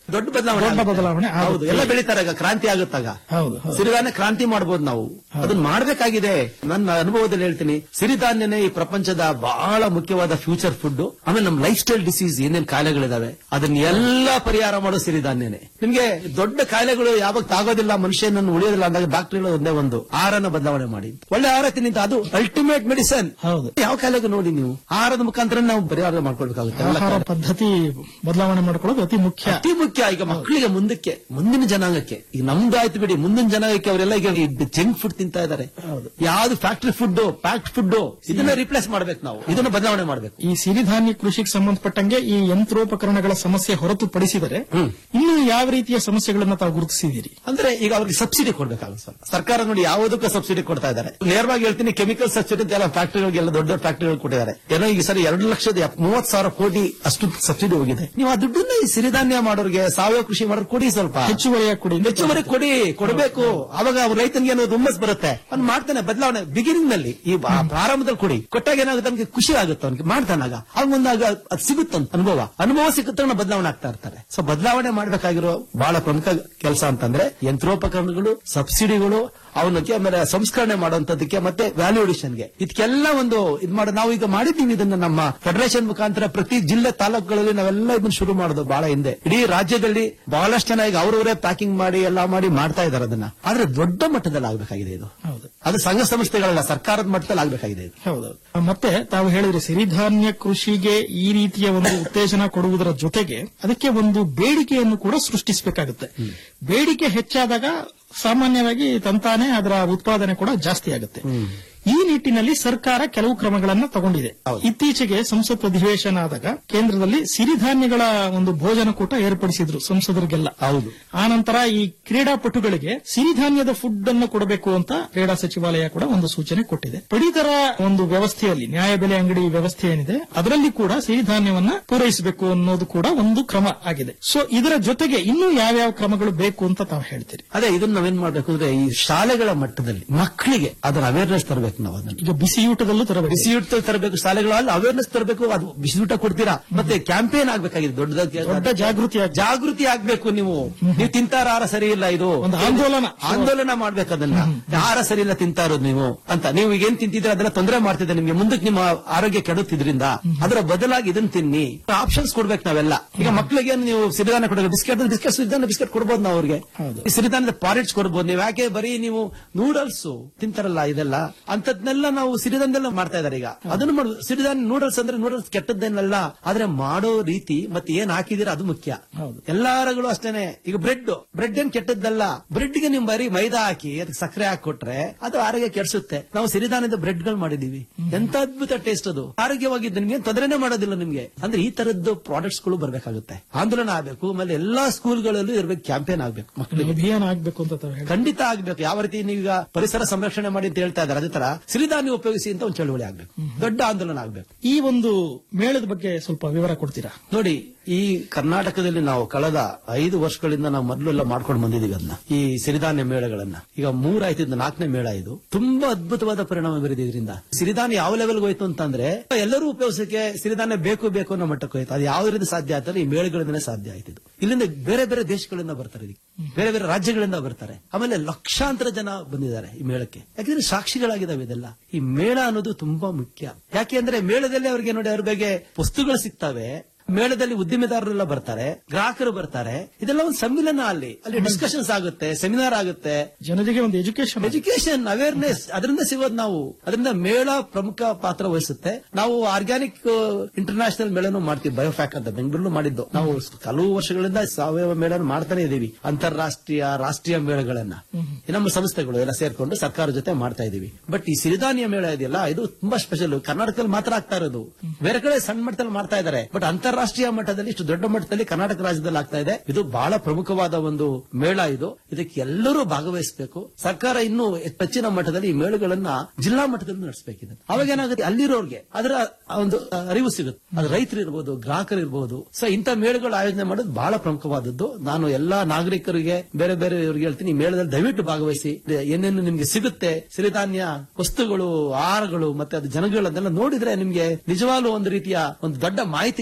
ದೊಡ್ಡ ಬದಲಾವಣೆ ದೊಡ್ಡ ಆಗುತ್ತೆ. ಬದಲಾವಣೆ ಆಗುತ್ತೆ. ಹೌದು ಎಲ್ಲ ಬೆಳೀತಾರೆ ಆಗ ಕ್ರಾಂತಿ ಆಗುತ್ತಾಗ ಹೌದು ಹೌದು. ಸಿರಿಧಾನ್ಯ ಕ್ರಾಂತಿ ಮಾಡಬಹುದು ನಾವು ಅದನ್ನ ಮಾಡಬೇಕಾಗಿದೆ ನನ್ನ ಅನುಭವದಲ್ಲಿ ಹೇಳ್ತೀನಿ ಸಿರಿಧಾನ್ಯನೇ ಈ ಪ್ರಪಂಚದ ಬಹಳ ಮುಖ್ಯವಾದ ಫ್ಯೂಚರ್ ಫುಡ್ ಆಮೇಲೆ ನಮ್ಮ ಲೈಫ್ ಸ್ಟೈಲ್ ಡಿಸೀಸ್ ಏನೇನ್ ಕಾಯಿಲೆಗಳಿದಾವೆ ಅದನ್ನ ಎಲ್ಲ ಪರಿಹಾರ ಮಾಡೋ ಸಿರಿಧಾನ್ಯನೇ ನಿಮ್ಗೆ ದೊಡ್ಡ ಕಾಯಿಲೆಗಳು ಯಾವಾಗ ತಾಗೋದಿಲ್ಲ ಮನುಷ್ಯನನ್ನು ಉಳಿಯೋದಿಲ್ಲ ಅಂದಾಗ ಡಾಕ್ಟರ್ಗಳು ಒಂದೇ ಒಂದು ಆಹಾರನ ಬದಲಾವಣೆ ಮಾಡಿ ಒಳ್ಳೆ ಆಹಾರ ತಿನ್ನಿ ಅಂತ ಅದು ಅಲ್ಟಿಮೇಟ್ ಮೆಡಿಸನ್ ಹೌದು ಯಾವ ಕಾಯಿಲೆಗೂ ನೋಡಿ ನೀವು ಆಹಾರದ ಮುಖಾಂತರ ನಾವು ಪರಿಹಾರ ಮಾಡ್ಕೊಳ್ಬೇಕಾಗುತ್ತೆ ಎಲ್ಲ ಆಹಾರ ಕಾಯಿಲೆ. ಪದ್ಧತಿ ಬದಲಾವಣೆ ಮಾಡ್ಕೊಳ್ಳೋದು ಅತಿ ಮುಖ್ಯ ಅತಿ ಮುಖ್ಯ ಈಗ ಮಕ್ಕಳಿಗೆ ಮುಂದಕ್ಕೆ ಮುಂದಿನ ಜನಾಂಗಕ್ಕೆ ಈಗ ನಮ್ದು ಆಯ್ತು ಬಿಡಿ ಮುಂದಿನ ಜನಾಂಗಕ್ಕೆ ಅವರೆಲ್ಲ ಈಗ ಜಂಕ್ ಫುಡ್ ತಿಂತಾ ಇದ್ದಾರೆ ಯಾವ್ದು ಫ್ಯಾಕ್ಟರಿ ಫುಡ್ ಪ್ಯಾಕ್ಡ್ ಫುಡ್ ಇದನ್ನ ರಿಪ್ಲೇಸ್ ಮಾಡ್ಬೇಕು ನಾವು ಇದನ್ನ ಬದಲಾವಣೆ ಮಾಡ್ಬೇಕು ಈ ಸಿರಿಧಾನ್ಯ ಕೃಷಿಗೆ ಸಂಬಂಧಪಟ್ಟಂಗೆ ಈ ಯಂತ್ರೋಪಕರಣಗಳ ಸಮಸ್ಯೆ ಹೊರತುಪಡಿಸಿದರೆ ಇನ್ನು ಯಾವ ರೀತಿಯ ಸಮಸ್ಯೆಗಳನ್ನ ತಾವು ಗುರುತಿಸಿದ್ದೀರಿ ಅಂದ್ರೆ ಈಗ ಅವ್ರಿಗೆ ಸಬ್ಸಿಡಿ ಕೊಡ್ಬೇಕಾಗುತ್ತೆ ಸರ್ ಸರ್ಕಾರ ನೋಡಿ ಯಾವುದಕ್ಕೂ ಸಬ್ಸಿಡಿ ಕೊಡ್ತಾ ಇದ್ದಾರೆ ನೇರವಾಗಿ ಹೇಳ್ತೀನಿ ಕೆಮಿಕಲ್ ಸಬ್ಸಿಡಿ ಅಂತ ಎಲ್ಲ ಫ್ಯಾಕ್ಟರಿಗಳಿಗೆಲ್ಲ ದೊಡ್ಡ ದೊಡ್ಡ ಫ್ಯಾಕ್ಟರಿಗಳು ಕೊಟ್ಟಿದ್ದಾರೆ ಏನೋ ಈ ಸರಿ ಎರಡು ಲಕ್ಷದ ಎಪ್- ಮೂವತ್ತು ಸಾವಿರ ಕೋಟಿ ಅಷ್ಟು ಸಬ್ಸಿಡಿ ಹೋಗಿದೆ ನೀವು ಆ ದುಡ್ಡನ್ನ ಈ ಸಿರಿಧಾನ್ಯ ಮಾಡೋರಿಗೆ ಸಾವಯವ ಕೃಷಿ ಮಾಡೋರು ಕೊಡಿ ಸ್ವಲ್ಪ ಹೆಚ್ಚುವರಿಯಾಗಿ ಕೊಡಿ ಹೆಚ್ಚುವರಿ ಕೊಡಿ ಕೊಡಬೇಕು ಅವಾಗ ಅವ್ರ ರೈತನಿಗೆ ಏನೋ ಹುಮ್ಮಸ್ ಬರುತ್ತೆ ಅವ್ನು ಮಾಡ್ತಾನೆ ಬದಲಾವಣೆ ಬಿಗಿನಿಂಗ್ ನಲ್ಲಿ ಈ ಬಾ- ಪ್ರಾರಂಭದಲ್ಲಿ ಕೊಡಿ ಕೊಟ್ಟಾಗ ಏನಾಗುತ್ತೆ ಅವನಿಗೆ ಖುಷಿ ಆಗುತ್ತೆ ಅವನಿಗೆ ಮಾಡ್ತಾನಾಗ ಅವನೊಂದಾಗ ಅದು ಸಿಗುತ್ತೆ ಅನುಭವ ಅನುಭವ ಸಿಗುತ್ತೆ ಬದಲಾವಣೆ ಆಗ್ತಾ ಇರ್ತಾರೆ ಸೊ ಬದಲಾವಣೆ ಮಾಡಬೇಕಾಗಿರೋ ಬಹಳ ಪ್ರಮುಖ ಕೆಲಸ ಅಂತಂದ್ರೆ ಯಂತ್ರೋಪಕರಣಗಳು ಸಬ್ಸಿಡಿಗಳು ಅವನಕ್ಕೆ ಆಮೇಲೆ ಸಂಸ್ಕರಣೆ ಮಾಡುವಂತದಕ್ಕೆ ಮತ್ತೆ ವ್ಯಾಲ್ಯೂ ಗೆ ಇದಕ್ಕೆಲ್ಲ ಒಂದು ಇದು ಮಾಡ ನಾವು ಈಗ ಮಾಡಿದ್ದೀವಿ ಇದನ್ನ ನಮ್ಮ ಫೆಡರೇಷನ್ ಮುಖಾಂತರ ಪ್ರತಿ ಜಿಲ್ಲೆ ತಾಲೂಕುಗಳಲ್ಲಿ ನಾವೆಲ್ಲ ಇದನ್ನ ಶುರು ಮಾಡೋದು ಬಹಳ ಹಿಂದೆ ಇಡೀ ರಾಜ್ಯದಲ್ಲಿ ಬಹಳಷ್ಟು ಜನ ಈಗ ಅವರವರೇ ಪ್ಯಾಕಿಂಗ್ ಮಾಡಿ ಎಲ್ಲ ಮಾಡಿ ಮಾಡ್ತಾ ಇದ್ದಾರೆ ಅದನ್ನ ಆದ್ರೆ ದೊಡ್ಡ ಮಟ್ಟದಲ್ಲಿ ಆಗ್ಬೇಕಾಗಿದೆ ಇದು ಅದು ಸಂಘ ಸಂಸ್ಥೆಗಳಲ್ಲ ಸರ್ಕಾರದ ಮಟ್ಟದಲ್ಲಿ ಆಗ್ಬೇಕಾಗಿದೆ ಇದು ಹೌದೌದು ಮತ್ತೆ ತಾವು ಹೇಳಿದ್ರೆ ಸಿರಿಧಾನ್ಯ ಕೃಷಿಗೆ ಈ ರೀತಿಯ ಒಂದು ಉತ್ತೇಜನ ಕೊಡುವುದರ ಜೊತೆಗೆ ಅದಕ್ಕೆ ಒಂದು ಬೇಡಿಕೆಯನ್ನು ಕೂಡ ಸೃಷ್ಟಿಸಬೇಕಾಗುತ್ತೆ ಬೇಡಿಕೆ ಹೆಚ್ಚಾದಾಗ ಸಾಮಾನ್ಯವಾಗಿ ತಂತಾನೆ ಅದರ ಉತ್ಪಾದನೆ ಕೂಡ ಜಾಸ್ತಿ ಆಗುತ್ತೆ ಈ ನಿಟ್ಟಿನಲ್ಲಿ ಸರ್ಕಾರ ಕೆಲವು ಕ್ರಮಗಳನ್ನ ತಗೊಂಡಿದೆ ಇತ್ತೀಚೆಗೆ ಸಂಸತ್ ಅಧಿವೇಶನ ಆದಾಗ ಕೇಂದ್ರದಲ್ಲಿ ಸಿರಿಧಾನ್ಯಗಳ ಒಂದು ಭೋಜನಕೂಟ ಏರ್ಪಡಿಸಿದ್ರು ಸಂಸದರಿಗೆಲ್ಲ ಹೌದು ಆ ನಂತರ ಈ ಕ್ರೀಡಾಪಟುಗಳಿಗೆ ಸಿರಿಧಾನ್ಯದ ಫುಡ್ ಅನ್ನು ಕೊಡಬೇಕು ಅಂತ ಕ್ರೀಡಾ ಸಚಿವಾಲಯ ಕೂಡ ಒಂದು ಸೂಚನೆ ಕೊಟ್ಟಿದೆ ಪಡಿತರ ಒಂದು ವ್ಯವಸ್ಥೆಯಲ್ಲಿ ನ್ಯಾಯಬೆಲೆ ಅಂಗಡಿ ವ್ಯವಸ್ಥೆ ಏನಿದೆ ಅದರಲ್ಲಿ ಕೂಡ ಸಿರಿಧಾನ್ಯವನ್ನ ಪೂರೈಸಬೇಕು ಅನ್ನೋದು ಕೂಡ ಒಂದು ಕ್ರಮ ಆಗಿದೆ ಸೊ ಇದರ ಜೊತೆಗೆ ಇನ್ನೂ ಯಾವ್ಯಾವ ಕ್ರಮಗಳು ಬೇಕು ಅಂತ ತಾವು ಹೇಳ್ತೀರಿ ಅದೇ ಇದನ್ನ ನಾವೇನ್ ಮಾಡ್ಬೇಕು ಅಂದ್ರೆ ಈ ಶಾಲೆಗಳ ಮಟ್ಟದಲ್ಲಿ ಮಕ್ಕಳಿಗೆ ಅದರ ಅವೇರ್ನೆಸ್ ತರಬೇಕು ನಾವು ಅದನ್ನ ಈಗ ಬಿಸಿಯೂಟದಲ್ಲೂ ತರಬೇಕು ಬಿಸಿಯೂಟ ತರಬೇಕು ಶಾಲೆಗಳಲ್ಲಿ ಅವೇರ್ನೆಸ್ ತರಬೇಕು ಅದು ಬಿಸಿಯೂಟ ಕೊಡ್ತೀರಾ ಮತ್ತೆ ಕ್ಯಾಂಪೇನ್ ಆಗ್ಬೇಕಾಗಿದೆ ದೊಡ್ಡದಾಗಿ ದೊಡ್ಡ ಜಾಗೃತಿ ಜಾಗೃತಿ ಆಗ್ಬೇಕು ನೀವು ನೀವು ತಿಂತಾರ ಆಹಾರ ಸರಿ ಇಲ್ಲ ಇದು ಒಂದು ಆಂದೋಲನ. ಆಂದೋಲನ ಮಾಡ್ಬೇಕು ಅದನ್ನ ಆಹಾರ ಸರಿ ಇಲ್ಲ ತಿಂತಾ ಇರೋದು ನೀವು ಅಂತ ನೀವು ಈಗ ಏನ್ ತಿಂತಿದ್ರೆ ಅದನ್ನ ತೊಂದರೆ ಮಾಡ್ತಿದ್ದೆ ನಿಮ್ಗೆ ಮುಂದಕ್ಕೆ ನಿಮ್ಮ ಆರೋಗ್ಯ ಕೆಡುತ್ತಿದ್ರಿಂದ ಅದರ ಬದಲಾಗಿ ಇದನ್ನ ತಿನ್ನಿ ಆಪ್ಷನ್ಸ್ ಕೊಡ್ಬೇಕು ನಾವೆಲ್ಲ ಈಗ ಮಕ್ಕಳಿಗೆ ನೀವು ಸಿರಿಧಾನ್ಯ ಕೊಡಬೇಕು ಬಿಸ್ಕೆಟ್ ಬಿಸ್ಕೆಟ್ ಸಿರಿಧಾನ್ಯ ಬಿಸ್ಕೆಟ್ ಕೊಡ್ಬೋದು ನಾವು ಅವ್ರಿಗೆ ಈ ಸಿರಿಧಾನ್ಯದ ಪಾರಿಟ್ಸ್ ಕೊಡ್ಬೋದು ನೀವು ಯಾಕೆ ಬರೀ ನೀವು ನೂಡಲ್ಸ್ ತಿಂತಾರಲ್ಲ ಇದೆಲ್ಲ ಅಂತದ್ನೆಲ್ಲ ನಾವು ಸಿರಿಧಾನ್ಯದಲ್ಲ ಮಾಡ್ತಾ ಇದಾರೆ ಈಗ ಅದನ್ನು ಮಾಡು ಸಿರಿಧಾನ್ಯ ನೂಡಲ್ಸ್ ಅಂದ್ರೆ ನೂಡಲ್ಸ್ ಕೆಟ್ಟದ್ದೇನಲ್ಲ ಆದ್ರೆ ಮಾಡೋ ರೀತಿ ಮತ್ತೆ ಏನ್ ಹಾಕಿದೀರ ಅದು ಮುಖ್ಯ ಎಲ್ಲಾರಗಳು ಅಷ್ಟೇನೆ ಈಗ ಬ್ರೆಡ್ ಬ್ರೆಡ್ ಏನ್ ಕೆಟ್ಟದ್ದಲ್ಲ ಬ್ರೆಡ್ ಗೆ ನೀವು ಬರೀ ಮೈದಾ ಹಾಕಿ ಅದಕ್ಕೆ ಸಕ್ಕರೆ ಹಾಕಿ ಕೊಟ್ರೆ ಅದು ಆರೋಗ್ಯ ಕೆಡಿಸುತ್ತೆ ನಾವು ಸಿರಿಧಾನ್ಯದ ಬ್ರೆಡ್ ಗಳು ಮಾಡಿದೀವಿ ಎಂತ ಅದ್ಭುತ ಟೇಸ್ಟ್ ಅದು ಆರೋಗ್ಯವಾಗಿದ್ದು ನಿಮ್ಗೆ ತೊಂದರೆನೇ ಮಾಡೋದಿಲ್ಲ ನಿಮ್ಗೆ ಅಂದ್ರೆ ಈ ತರದ್ದು ಪ್ರಾಡಕ್ಟ್ಸ್ ಗಳು ಬರ್ಬೇಕಾಗುತ್ತೆ ಆಂದೋಲನ ಆಗ್ಬೇಕು ಆಮೇಲೆ ಎಲ್ಲಾ ಸ್ಕೂಲ್ಗಳಲ್ಲೂ ಇರ್ಬೇಕು ಕ್ಯಾಂಪೇನ್ ಆಗ್ಬೇಕು ಮಕ್ಕಳಿಗೆ ಅಭಿಯಾನ ಆಗ್ಬೇಕು ಅಂತ ತಾವು ಹೇಳಿ ಖಂಡಿತ ಆಗ್ಬೇಕು ಯಾವ ರೀತಿ ನೀವೀಗ ಪರಿಸರ ಸಂರಕ್ಷಣೆ ಮಾಡಿ ಅಂತ ಹೇಳ್ತಾ ಇದ್ದಾರೆ ಅದೇ ತರ ಸಿರಿಧಾನ್ಯ ಉಪಯೋಗಿಸಿ ಅಂತ ಒಂದು ಚಳುವಳಿ ಆಗ್ಬೇಕು ದೊಡ್ಡ ಆಂದೋಲನ ಆಗ್ಬೇಕು ಈ ಒಂದು ಮೇಳದ ಬಗ್ಗೆ ಸ್ವಲ್ಪ ವಿವರ ಕೊಡ್ತೀರಾ ನೋಡಿ ಈ ಕರ್ನಾಟಕದಲ್ಲಿ ನಾವು ಕಳೆದ ಐದು ವರ್ಷಗಳಿಂದ ನಾವು ಮೊದಲೆಲ್ಲ ಮಾಡ್ಕೊಂಡು ಬಂದಿದ್ದೀವಿ ಅದನ್ನ ಈ ಸಿರಿಧಾನ್ಯ ಮೇಳಗಳನ್ನ ಈಗ ಮೂರಾಯ್ತು ಇದು ನಾಲ್ಕನೇ ಮೇಳ ಇದು ತುಂಬಾ ಅದ್ಭುತವಾದ ಪರಿಣಾಮ ಬೀರಿದೆ ಇದರಿಂದ ಸಿರಿಧಾನ್ಯ ಯಾವ ಲೆವೆಲ್ಗೆ ಹೋಯ್ತು ಅಂತಂದ್ರೆ ಎಲ್ಲರೂ ಉಪಯೋಗಿಸಕ್ಕೆ ಸಿರಿಧಾನ್ಯ ಬೇಕು ಬೇಕು ಅನ್ನೋ ಮಟ್ಟಕ್ಕೆ ಹೋಯ್ತು ಅದು ಯಾವ್ದ್ರಿಂದ ಸಾಧ್ಯ ಆಯ್ತಲ್ಲ ಈ ಮೇಳಗಳಿಂದನೇ ಸಾಧ್ಯ ಆಯ್ತು ಇದು. ಇಲ್ಲಿಂದ ಬೇರೆ ಬೇರೆ ದೇಶಗಳಿಂದ ಬರ್ತಾರೆ ಇದಕ್ಕೆ ಬೇರೆ ಬೇರೆ ರಾಜ್ಯಗಳಿಂದ ಬರ್ತಾರೆ ಆಮೇಲೆ ಲಕ್ಷಾಂತರ ಜನ ಬಂದಿದ್ದಾರೆ ಈ ಮೇಳಕ್ಕೆ ಯಾಕಂದ್ರೆ ಸಾಕ್ಷಿಗಳಾಗಿದ್ದಾವೆ ಇದೆಲ್ಲ ಈ ಮೇಳ ಅನ್ನೋದು ತುಂಬಾ ಮುಖ್ಯ ಯಾಕೆ ಅಂದ್ರೆ ಮೇಳದಲ್ಲಿ ಅವ್ರಿಗೆ ನೋಡಿ ಅವ್ರ ಬಗ್ಗೆ ವಸ್ತುಗಳು ಸಿಗ್ತವೆ ಮೇಳದಲ್ಲಿ ಉದ್ದಿಮೆದಾರರೆಲ್ಲ ಬರ್ತಾರೆ ಗ್ರಾಹಕರು ಬರ್ತಾರೆ ಇದೆಲ್ಲ ಒಂದು ಸಮ್ಮಿಲನ ಅಲ್ಲಿ ಅಲ್ಲಿ ಡಿಸ್ಕಷನ್ಸ್ ಆಗುತ್ತೆ ಸೆಮಿನಾರ್ ಆಗುತ್ತೆ ಜನರಿಗೆ ಒಂದು ಎಜುಕೇಶನ್ ಎಜುಕೇಶನ್ ಅವೇರ್ನೆಸ್ ಅದರಿಂದ ಸಿಗೋದು ನಾವು ಅದರಿಂದ ಮೇಳ ಪ್ರಮುಖ ಪಾತ್ರ ವಹಿಸುತ್ತೆ ನಾವು ಆರ್ಗ್ಯಾನಿಕ್ ಇಂಟರ್ನ್ಯಾಷನಲ್ ಮೇಳನು ಮಾಡ್ತೀವಿ ಬಯೋಫ್ಯಾಕ್ ಅಂತ ಬೆಂಗಳೂರು ಮಾಡಿದ್ದು ನಾವು ಹಲವು ವರ್ಷಗಳಿಂದ ಸಾವಯವ ಮೇಳ ಮಾಡ್ತಾನೆ ಇದೀವಿ ಅಂತಾರಾಷ್ಟ್ರೀಯ ರಾಷ್ಟ್ರೀಯ ಮೇಳಗಳನ್ನ ಈ ನಮ್ಮ ಸಂಸ್ಥೆಗಳು ಎಲ್ಲ ಸೇರ್ಕೊಂಡು ಸರ್ಕಾರ ಜೊತೆ ಮಾಡ್ತಾ ಇದೀವಿ ಬಟ್ ಈ ಸಿರಿಧಾನ್ಯ ಮೇಳ ಇದೆಯಲ್ಲ ಇದು ತುಂಬಾ ಸ್ಪೆಷಲ್ ಕರ್ನಾಟಕದಲ್ಲಿ ಮಾತ್ರ ಆಗ್ತಾ ಇರೋದು ಬೇರೆ ಕಡೆ ಸಣ್ಣ ಮಟ್ಟದಲ್ಲಿ ಮಾಡ್ತಾ ಇದ್ದಾರೆ ಬಟ್ ಅಂತಾರಾಷ್ಟ್ರೀಯ ಮಟ್ಟದಲ್ಲಿ ಇಷ್ಟು ದೊಡ್ಡ ಮಟ್ಟದಲ್ಲಿ ಕರ್ನಾಟಕ ರಾಜ್ಯದಲ್ಲಿ ಆಗ್ತಾ ಇದೆ ಇದು ಬಹಳ ಪ್ರಮುಖವಾದ ಒಂದು ಮೇಳ ಇದು ಇದಕ್ಕೆ ಎಲ್ಲರೂ ಭಾಗವಹಿಸಬೇಕು ಸರ್ಕಾರ ಇನ್ನೂ ಹೆಚ್ಚಿನ ಮಟ್ಟದಲ್ಲಿ ಈ ಮೇಳಗಳನ್ನ ಜಿಲ್ಲಾ ಮಟ್ಟದಲ್ಲಿ ನಡೆಸಬೇಕಿದೆ ಅವಾಗ ಏನಾಗುತ್ತೆ ಅಲ್ಲಿರೋರ್ಗೆ ಅದರ ಒಂದು ಅರಿವು ಸಿಗುತ್ತೆ ಅದು ರೈತರು ಇರ್ಬೋದು ಗ್ರಾಹಕರು ಇರ್ಬೋದು ಸೊ ಇಂಥ ಮೇಳಗಳು ಆಯೋಜನೆ ಮಾಡೋದು ಬಹಳ ಪ್ರಮುಖವಾದದ್ದು ನಾನು ಎಲ್ಲಾ ನಾಗರಿಕರಿಗೆ ಬೇರೆ ಬೇರೆ ಇವರಿಗೆ ಹೇಳ್ತೀನಿ ಈ ಮೇಳದಲ್ಲಿ ದಯವಿಟ್ಟು ಭಾಗವಹಿಸಿ ಏನೇನು ನಿಮ್ಗೆ ಸಿಗುತ್ತೆ ಸಿರಿಧಾನ್ಯ ವಸ್ತುಗಳು ಆಹಾರಗಳು ಮತ್ತೆ ಅದು ಜನಗಳು ಅದನ್ನೆಲ್ಲ ನೋಡಿದ್ರೆ ನಿಮ್ಗೆ ನಿಜವಾಗ್ಲೂ ಒಂದು ರೀತಿಯ ಒಂದು ದೊಡ್ಡ ಮಾಹಿತಿ ಸಿಗುತ್ತೆ ಅಂತ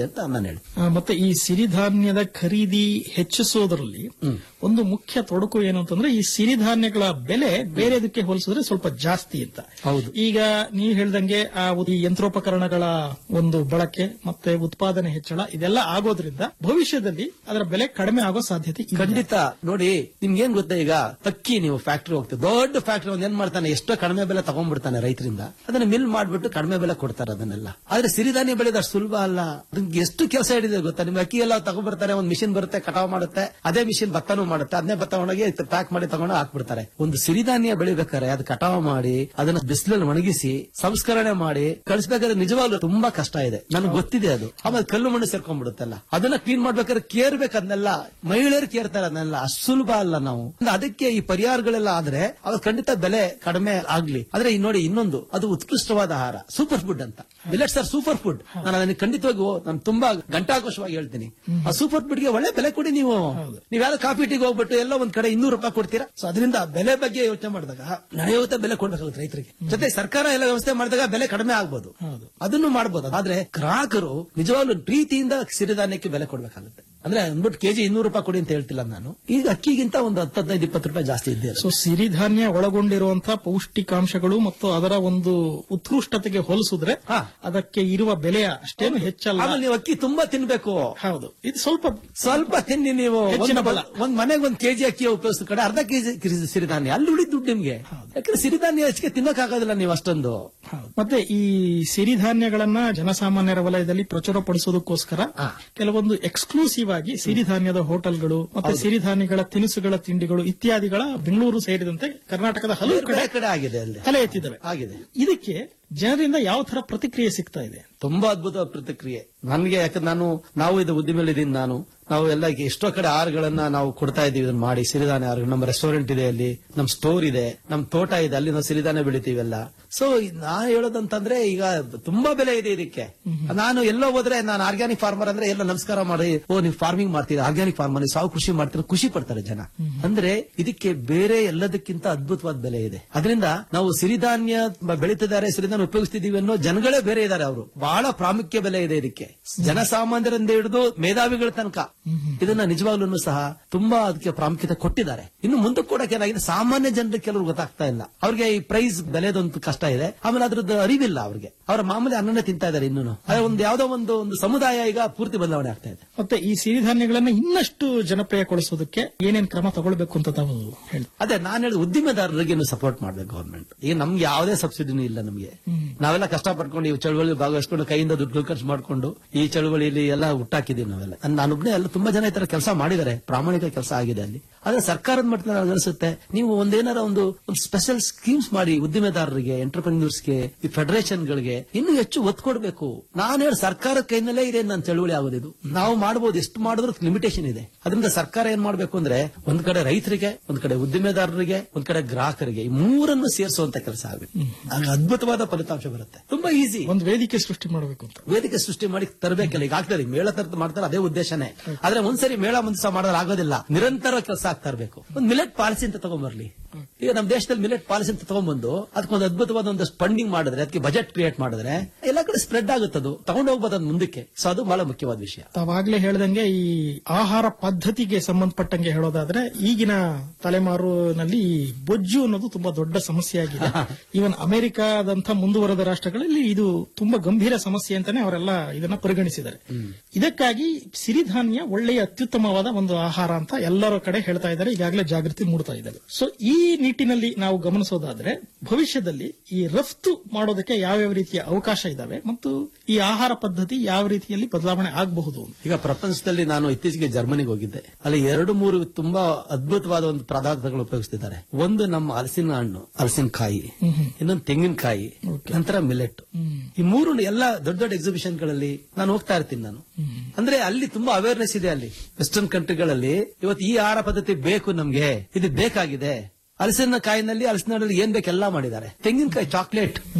ಅಂತ ನಾನು ಹೇಳಿ ಆ, ಮತ್ತೆ ಈ ಸಿರಿಧಾನ್ಯದ ಖರೀದಿ ಹೆಚ್ಚಿಸೋದ್ರಲ್ಲಿ ಒಂದು ಮುಖ್ಯ ತೊಡಕು ಏನು ಅಂತಂದ್ರೆ ಈ ಸಿರಿಧಾನ್ಯಗಳ ಬೆಲೆ ಬೇರೆದಕ್ಕೆ ಹೋಲಿಸಿದ್ರೆ ಸ್ವಲ್ಪ ಜಾಸ್ತಿ ಅಂತ ಹೌದು ಈಗ ನೀವು ಹೇಳ್ದಂಗೆ ಆ ಈ ಯಂತ್ರೋಪಕರಣಗಳ ಒಂದು ಬಳಕೆ ಮತ್ತೆ ಉತ್ಪಾದನೆ ಹೆಚ್ಚಳ ಇದೆಲ್ಲ ಆಗೋದ್ರಿಂದ ಭವಿಷ್ಯದಲ್ಲಿ ಅದರ ಬೆಲೆ ಕಡಿಮೆ ಆಗೋ ಸಾಧ್ಯತೆ ಇದೆ. ಖಂಡಿತ ನೋಡಿ ನಿಮ್ಗೆ ಏನ್ ಗೊತ್ತಾ ಈಗ ಅಕ್ಕಿ ನೀವು ಫ್ಯಾಕ್ಟ್ರಿ ಹೋಗ್ತೀವಿ ದೊಡ್ಡ ಫ್ಯಾಕ್ಟ್ರಿ ಒಂದ್ ಏನ್ ಮಾಡ್ತಾನೆ ಎಷ್ಟೋ ಕಡಿಮೆ ಬೆಲೆ ತಗೊಂಡ್ಬಿಡ್ತಾನೆ ರೈತರಿಂದ ಅದನ್ನ ಮಿಲ್ ಮಾಡ್ಬಿಟ್ಟು ಕಡಿಮೆ ಬೆಲೆ ಕೊಡ್ತಾರೆ ಅದನ್ನೆಲ್ಲ ಆದ್ರೆ ಸಿರಿಧಾನ್ಯ ಬೆಳೆದ ಅಷ್ಟು ಸುಲಭ ಅಲ್ಲ ಅದಕ್ಕೆ ಎಷ್ಟು ಕೆಲಸ ಹಿಡಿದೆ ಗೊತ್ತಾ ನಿಮ್ಗೆ ಅಕ್ಕಿ ಎಲ್ಲ ತಗೊಂಡ್ಬರ್ತಾರೆ ಒಂದ್ ಮಿಷಿನ್ ಬರುತ್ತೆ ಕಟಾವ್ ಮಾಡುತ್ತೆ ಅದೇ ಮಿಷಿನ್ ಭತ್ತನೂ ಮಾಡುತ್ತೆ ಅದನ್ನೇ ಭತ್ತ ಒಣಗಿ ಪ್ಯಾಕ್ ಮಾಡಿ ತಗೊಂಡು ಹಾಕ್ಬಿಡ್ತಾರೆ ಒಂದು ಸಿರಿಧಾನ್ಯ ಬೆಳಿಬೇಕಾದ್ರೆ ಅದು ಕಟಾವ್ ಮಾಡಿ ಅದನ್ನ ಬಿಸಿಲಲ್ಲಿ ಒಣಗಿಸಿ ಸಂಸ್ಕರಣೆ ಮಾಡಿ ಕಳಿಸ್ಬೇಕಾದ್ರೆ ನಿಜವಾಗ್ಲೂ ತುಂಬಾ ಕಷ್ಟ ಇದೆ ನನಗೆ ಗೊತ್ತಿದೆ ಅದು ಆಮೇಲೆ ಕಲ್ಲು ಮಣ್ಣು ಸೇರ್ಕೊಂಡ್ಬಿಡುತ್ತಲ್ಲ ಅದನ್ನ ಕ್ಲೀನ್ ಮಾಡ್ಬೇಕಾದ್ರೆ ಕೇರ್ಬೇಕು ಅದನ್ನೆಲ್ಲ ಮಹಿಳೆಯರು ಕೇರ್ತಾರೆ ಅದನ್ನೆಲ್ಲ ಅಷ್ಟು ಸುಲಭ ಅಲ್ಲ ನಾವು ಅದಕ್ಕೆ ಈ ಪರಿಹಾರಗಳೆಲ್ಲ ಆದ್ರೆ ಅವಾಗ ಖಂಡಿತ ಬೆಲೆ ಕಡಿಮೆ ಆಗ್ಲಿ ಆದ್ರೆ ಈ ನೋಡಿ ಇನ್ನೊಂದು ಅದು ಉತ್ಕೃಷ್ಟವಾದ ಆಹಾರ ಸೂಪರ್ ಫುಡ್ ಅಂತ ಮಿಲೆಟ್ಸ್ ಆರ್ ಸೂಪರ್ ಫುಡ್ ನಾನು ಅದನ್ನ ಖಂಡಿತವಾಗಿ ನಾನು ತುಂಬಾ ಗಂಟಾಘೋಷವಾಗಿ ಹೇಳ್ತೀನಿ ಆ ಸೂಪರ್ ಫುಡ್ ಗೆ ಒಳ್ಳೆ ಬೆಲೆ ಕೊಡಿ ನೀವು ನೀವು ಯಾವ್ದು ಕಾಫಿ ಟೀಗೆ ಹೋಗ್ಬಿಟ್ಟು ಎಲ್ಲ ಒಂದ್ ಕಡೆ ಇನ್ನೂರು ರೂಪಾಯಿ ಕೊಡ್ತೀರಾ ಸೊ ಅದರಿಂದ ಬೆಲೆ ಬಗ್ಗೆ ಯೋಚನೆ ಮಾಡಿದಾಗ ನಡೆಯುವಂತ ಬೆಲೆ ಕೊಡ್ಬೇಕಾಗುತ್ತೆ ರೈತರಿಗೆ ಜೊತೆ ಸರ್ಕಾರ ಎಲ್ಲ ವ್ಯವಸ್ಥೆ ಮಾಡಿದಾಗ ಬೆಲೆ ಕಡಿಮೆ ಆಗ್ಬೋದು ಅದನ್ನು ಮಾಡಬಹುದು ಆದ್ರೆ ಗ್ರಾಹಕರು ನಿಜವಾಗ್ಲೂ ಪ್ರೀತಿಯಿಂದ ಸಿರಿಧಾನ್ಯಕ್ಕೆ ಬೆಲೆ ಕೊಡ್ಬೇಕಾಗುತ್ತೆ ಅಂದ್ರೆ ಅಂದ್ಬಿಟ್ಟು ಕೆಜಿ ಇನ್ನೂರು ರೂಪಾಯಿ ಕೊಡಿ ಅಂತ ಹೇಳ್ತಿಲ್ಲ ನಾನು ಈಗ ಅಕ್ಕಿಗಿಂತ ಒಂದು ಹತ್ತು ಹದಿನೈದು ಇಪ್ಪತ್ತು ರೂಪಾಯಿ ಜಾಸ್ತಿ ಇದೆ ಸೊ ಸಿರಿಧಾನ್ಯ ಒಳಗೊಂಡಿರುವಂತಹ ಪೌಷ್ಟಿಕಾಂಶಗಳು ಮತ್ತು ಅದರ ಒಂದು ಉತ್ಕೃಷ್ಟತೆಗೆ ಹೋಲಿಸಿದ್ರೆ ಅದಕ್ಕೆ ಇರುವ ಬೆಲೆಯ ಅಷ್ಟೇನು ಹೆಚ್ಚಲ್ಲ ಆಮೇಲೆ ನೀವು ಅಕ್ಕಿ ತುಂಬಾ ತಿನ್ಬೇಕು ಹೌದು ಇದು ಸ್ವಲ್ಪ ಸ್ವಲ್ಪ ತಿನ್ನಿ ನೀವು ಹೆಚ್ಚಿನ ಒಂದು- ಬಲ. ಒಂದ್ ಮನೆಗೆ ಒಂದ್ ಕೆಜಿ ಅಕ್ಕಿ ಉಪಯೋಗಿಸಿದ ಕಡೆ ಅರ್ಧ ಕೆಜಿ ಸಿರಿಧಾನ್ಯ ಅಲ್ಲಿ ಉಳಿದ ದುಡ್ಡು ನಿಮ್ಗೆ ಯಾಕಂದ್ರೆ ಸಿರಿಧಾನ್ಯ ಹೆಚ್ಚಿಗೆ ತಿನ್ನೋಕ್ಕಾಗೋದಿಲ್ಲ ನೀವು ಅಷ್ಟೊಂದು ಮತ್ತೆ ಈ ಸಿರಿಧಾನ್ಯಗಳನ್ನ ಜನಸಾಮಾನ್ಯರ ವಲಯದಲ್ಲಿ ಪ್ರಚುರಪಡಿಸೋದಕ್ಕೋಸ್ಕರ ಕೆಲವೊಂದು ಎಕ್ಸ್ಕ್ಲೂಸಿವ್ ಆಗಿ ಸಿರಿಧಾನ್ಯದ ಹೋಟೆಲ್ಗಳು ಮತ್ತೆ ಸಿರಿಧಾನ್ಯಗಳ ತಿನಿಸುಗಳ ತಿಂಡಿಗಳು ಇತ್ಯಾದಿಗಳ ಬೆಂಗಳೂರು ಸೇರಿದಂತೆ ಕರ್ನಾಟಕದ ಹಲವು ಕಡೆ ಬೇರೆ ಕಡೆ ಆಗಿದೆ ಅಲ್ಲಿ ತಲೆ ಎತ್ತಿದ್ದಾವೆ ಆಗಿದೆ ಇದಕ್ಕೆ ಜನರಿಂದ ಯಾವ ತರ ಪ್ರತಿಕ್ರಿಯೆ ಸಿಗ್ತಾ ಇದೆ ತುಂಬಾ ಅದ್ಭುತ ಪ್ರತಿಕ್ರಿಯೆ ನನ್ಗೆ ಯಾಕಂದ್ರೆ ನಾನು ನಾವು ಇದು ಉದ್ದಿಮೆಯಲ್ಲಿ ಇದೀನಿ ನಾನು ನಾವು ಎಲ್ಲ ಈಗ ಎಷ್ಟೋ ಕಡೆ ಆಹಾರಗಳನ್ನ ನಾವು ಕೊಡ್ತಾ ಇದೀವಿ ಇದನ್ನ ಮಾಡಿ ಸಿರಿಧಾನ್ಯ ಆಹಾರ ನಮ್ಮ ರೆಸ್ಟೋರೆಂಟ್ ಇದೆ ಅಲ್ಲಿ ನಮ್ ಸ್ಟೋರ್ ಇದೆ ನಮ್ ತೋಟ ಇದೆ ಅಲ್ಲಿ ನಾವು ಸಿರಿಧಾನ್ಯ ಬೆಳಿತೀವೆಲ್ಲ ಸೊ ನಾ ಹೇಳೋದಂತಂದ್ರೆ ಈಗ ತುಂಬಾ ಬೆಲೆ ಇದೆ ಇದಕ್ಕೆ ನಾನು ಎಲ್ಲೋ ಹೋದ್ರೆ ನಾನು ಆರ್ಗ್ಯಾನಿಕ್ ಫಾರ್ಮರ್ ಅಂದ್ರೆ ಎಲ್ಲ ನಮಸ್ಕಾರ ಮಾಡಿ ಓ ನೀವು ಫಾರ್ಮಿಂಗ್ ಮಾಡ್ತೀರಾ ಆರ್ಗ್ಯಾನಿಕ್ ಫಾರ್ಮರ್ ನೀವು ಸಾವು ಕೃಷಿ ಮಾಡ್ತೀರಾ ಖುಷಿ ಪಡ್ತಾರೆ ಜನ ಅಂದ್ರೆ ಇದಕ್ಕೆ ಬೇರೆ ಎಲ್ಲದಕ್ಕಿಂತ ಅದ್ಭುತವಾದ ಬೆಲೆ ಇದೆ ಅದರಿಂದ ನಾವು ಸಿರಿಧಾನ್ಯ ಬ- ಬೆಳೀತಿದ್ದಾರೆ ಸಿರಿಧಾನ್ಯ ಉಪಯೋಗಿಸ್ತಿದೀವಿ ಅನ್ನೋ ಜನಗಳೇ ಬೇರೆ ಇದ್ದಾರೆ ಅವರು ಬಹಳ ಪ್ರಾಮುಖ್ಯ ಬೆಲೆ ಇದೆ ಇದಕ್ಕೆ ಜನಸಾಮಾನ್ಯರಿಂದ ಹಿಡಿದು ಮೇಧಾವಿಗಳ ತನಕ ಇದನ್ನ ನಿಜವಾಗ್ಲೂ ಸಹ ತುಂಬಾ ಅದಕ್ಕೆ ಪ್ರಾಮುಖ್ಯತೆ ಕೊಟ್ಟಿದ್ದಾರೆ ಇನ್ನು ಮುಂದಕ್ಕೆ ಕೂಡ ಏನಾಗಿದೆ ಸಾಮಾನ್ಯ ಜನರಿಗೆ ಕೆಲವರು ಗೊತ್ತಾಗ್ತಾ ಇಲ್ಲ ಅವ್ರಿಗೆ ಈ ಪ್ರೈಸ್ ಬೆಲೆದೊಂದು ಕಷ್ಟ ಇದೆ ಆಮೇಲೆ ಅದ್ರದ್ದು ಅರಿವಿಲ್ಲ ಅವ್ರಿಗೆ ಅವರ ಮಾಮೂಲಿ ಅನ್ನನೇ ತಿಂತಾ ಇದ್ದಾರೆ ಇನ್ನೂ ಅದೇ ಒಂದು ಯಾವ್ದೋ ಒಂದು ಒಂದು ಸಮುದಾಯ ಈಗ ಪೂರ್ತಿ ಬದಲಾವಣೆ ಆಗ್ತಾ ಇದೆ ಮತ್ತೆ ಈ ಸಿರಿಧಾನ್ಯಗಳನ್ನ ಇನ್ನಷ್ಟು ಜನಪ್ರಿಯಗೊಳಿಸೋದಕ್ಕೆ ಏನೇನ್ ಕ್ರಮ ತಗೊಳ್ಬೇಕು ಅಂತ ತಾವು ಹೇಳಿ ಅದೇ ನಾನು ಹೇಳಿದ ಉದ್ದಿಮೆದಾರರಿಗೆ ಸಪೋರ್ಟ್ ಮಾಡ್ಬೇಕು ಗವರ್ಮೆಂಟ್ ಈಗ ನಮ್ಗೆ ಯಾವುದೇ ಸಬ್ಸಿಡಿನೂ ಇಲ್ಲ ನಮಗೆ ನಾವೆಲ್ಲ ಕಷ್ಟಪಟ್ಕೊಂಡು ಈ ಚಳವಳಿ ಭಾಗವಹಿಸ್ಕೊಂಡು ಕೈಯಿಂದ ದುಡ್ಡು ಖರ್ಚು ಮಾಡ್ಕೊಂಡು ಈ ಚಳವಳಿಯಲ್ಲಿ ಎಲ್ಲ ಹುಟ್ಟಾಕಿದೀವಿ ನಾವೆಲ್ಲ ನಾನೊಬ್ನೇ ಎಲ್ಲ ತುಂಬಾ ಜನ ಈ ತರ ಕೆಲಸ ಮಾಡಿದ್ದಾರೆ ಪ್ರಾಮಾಣಿಕ ಕೆಲಸ ಆಗಿದೆ ಅಲ್ಲಿ ಆದ್ರೆ ಸರ್ಕಾರದ ಮಟ್ಟದಲ್ಲಿ ನನಗೆ ಅನಿಸುತ್ತೆ ನೀವು ಒಂದೇನಾರ ಒಂದು ಒಂದು ಸ್ಪೆಷಲ್ ಸ್ಕೀಮ್ಸ್ ಮಾಡಿ ಉದ್ದಿಮೆದಾರರಿಗೆ ಎಂಟರ್ಪ್ರಿನ್ಯೂರ್ಸ್ಗೆ ಈ ಫೆಡರೇಷನ್ಗಳಿಗೆ ಇನ್ನೂ ಹೆಚ್ಚು ಒತ್ತು ಕೊಡಬೇಕು ನಾನು ಹೇಳಿ ಸರ್ಕಾರದ ಕೈನಲ್ಲೇ ಇದೆ ನನ್ನ ಚಳವಳಿ ಆಗೋದಿದು ನಾವು ಮಾಡಬಹುದು ಎಷ್ಟು ಮಾಡಿದ್ರು ಲಿಮಿಟೇಷನ್ ಇದೆ ಅದರಿಂದ ಸರ್ಕಾರ ಏನ್ ಮಾಡಬೇಕು ಅಂದ್ರೆ ಒಂದ್ ಕಡೆ ರೈತರಿಗೆ ಒಂದ್ ಕಡೆ ಉದ್ದಿಮೆದಾರರಿಗೆ ಒಂದ್ ಕಡೆ ಗ್ರಾಹಕರಿಗೆ ಈ ಮೂರನ್ನು ಸೇರಿಸುವಂತ ಕೆಲಸ ಆಗಬೇಕು ಆಗ ಅದ್ಭುತವಾದ ಫಲಿತಾಂಶ ಬರುತ್ತೆ ತುಂಬಾ ಈಸಿ ಒಂದು ವೇದಿಕೆ ಸೃಷ್ಟಿ ಮಾಡಬೇಕು ಅಂತ ವೇದಿಕೆ ಸೃಷ್ಟಿ ಮಾಡಿ ತರಬೇಕಲ್ಲ ಈಗ ಆಗ್ತದೆ ಮೇಳ ತರದ ಮಾಡ್ತಾರೆ ಅದೇ ಉದ್ದೇಶನೇ ಆದ್ರೆ ಒಂದ್ಸರಿ ಮೇಳ ಮುಂದಿಸ ಮಾಡೋದು ಆಗೋದಿಲ್ಲ ನಿರಂತರ ಕೆಲಸ ಆಗ್ತಾ ಇರಬೇಕು ಒಂದು ಮಿಲೆಟ್ ಪಾಲಿಸಿ ಅಂತ ತಗೊಂಡ್ಬರ್ಲಿ ಈಗ ನಮ್ಮ ದೇಶದಲ್ಲಿ ಮಿಲೆಟ್ ಪಾಲಿಸಿ ಅಂತ ತಗೊಂಡ್ಬಂದು ಅದಕ್ಕೊಂದು ಅದ್ಭುತವಾದ ಒಂದಷ್ಟು ಫಂಡಿಂಗ್ ಮಾಡಿದ್ರೆ ಅದಕ್ಕೆ ಬಜೆಟ್ ಕ್ರಿಯೇಟ್ ಮಾಡಿದ್ರೆ ಎಲ್ಲ ಕಡೆ ಸ್ಪ್ರೆಡ್ ಆಗುತ್ತದು ತಗೊಂಡು ಹೋಗ್ಬೋದು ಅದ್ ಮುಂದಕ್ಕೆ ಸೊ ಅದು ಬಹಳ ಮುಖ್ಯವಾದ ವಿಷಯ ತಾವಾಗ್ಲೇ ಹೇಳ್ದಂಗೆ ಈ ಆಹಾರ ಪದ್ಧತಿಗೆ ಸಂಬಂಧಪಟ್ಟಂಗೆ ಹೇಳೋದಾದ್ರೆ ಈಗಿನ ತಲೆಮಾರಿನಲ್ಲಿ ಈ ಬೊಜ್ಜು ಅನ್ನೋದು ತುಂಬಾ ದೊಡ್ಡ ಸಮಸ್ಯೆ ಆಗಿದೆ ಈವನ್ ಅಮೆರಿಕಾದಂತ ಮುಂದುವರೆದ ರಾಷ್ಟ್ರಗಳಲ್ಲಿ ಇದು ತುಂಬಾ ಗಂಭೀರ ಸಮಸ್ಯೆ ಅಂತಾನೆ ಅವರೆಲ್ಲ ಇದನ್ನ ಪರಿಗಣಿಸಿದ್ದಾರೆ ಇದಕ್ಕಾಗಿ ಸಿರಿಧಾನ್ಯ ಒಳ್ಳೆಯ ಅತ್ಯುತ್ತಮವಾದ ಒಂದು ಆಹಾರ ಅಂತ ಎಲ್ಲರ ಕಡೆ ಹೇಳ್ತಾ ಇದ್ದಾರೆ ಈಗಾಗಲೇ ಜಾಗೃತಿ ಮೂಡ್ತಾ ಇದ್ದಾರೆ ಸೊ ಈ ನಿಟ್ಟಿನಲ್ಲಿ ನಾವು ಗಮನಿಸೋದಾದ್ರೆ ಭವಿಷ್ಯದಲ್ಲಿ ಈ ರಫ್ತು ಮಾಡೋದಕ್ಕೆ ಯಾವ್ಯಾವ ರೀತಿಯ ಅವಕಾಶ ಇದಾವೆ ಮತ್ತು ಈ ಆಹಾರ ಪದ್ಧತಿ ಯಾವ ರೀತಿಯಲ್ಲಿ ಬದಲಾವಣೆ ಆಗಬಹುದು ಈಗ ಪ್ರಪಂಚದಲ್ಲಿ ನಾನು ಇತ್ತೀಚೆಗೆ ಜರ್ಮನಿಗೆ ಹೋಗಿದ್ದೆ ಅಲ್ಲಿ ಎರಡು ಮೂರು ತುಂಬಾ ಅದ್ಭುತವಾದ ಒಂದು ಪದಾರ್ಥಗಳು ಉಪಯೋಗಿಸ್ತಿದ್ದಾರೆ ಒಂದು ನಮ್ಮ ಹಲಸಿನ ಹಣ್ಣು ಹಲಸಿನಕಾಯಿ ಇನ್ನೊಂದು ತೆಂಗಿನಕಾಯಿ ನಂತರ ಮಿಲೆಟ್ ಈ ಮೂರು ಎಲ್ಲ ದೊಡ್ಡ ದೊಡ್ಡ ಎಕ್ಸಿಬಿಷನ್ ಗಳಲ್ಲಿ ನಾನು ಹೋಗ್ತಾ ಇರ್ತೀನಿ ನಾನು ಅಂದ್ರೆ ಅಲ್ಲಿ ತುಂಬಾ ಅವೇರ್ನೆಸ್ ಇದೆ ಅಲ್ಲಿ ವೆಸ್ಟರ್ನ್ ಕಂಟ್ರಿಗಳಲ್ಲಿ ಇವತ್ತು ಈ ಆಹಾರ ಪದ್ಧತಿ ಬೇಕು ನಮ್ಗೆ ಇದು ಬೇಕಾಗಿದೆ ಹಲಸಿನ ಕಾಯಿನಲ್ಲಿ ಹಲಸಿನ ಹಣ್ಣಲ್ಲಿ ಏನ್ ಬೇಕೆಲ್ಲ ಮಾಡಿದ್ದಾರೆ ತೆಂಗಿನಕಾಯಿ ಚಾಕ್ಲೇಟ್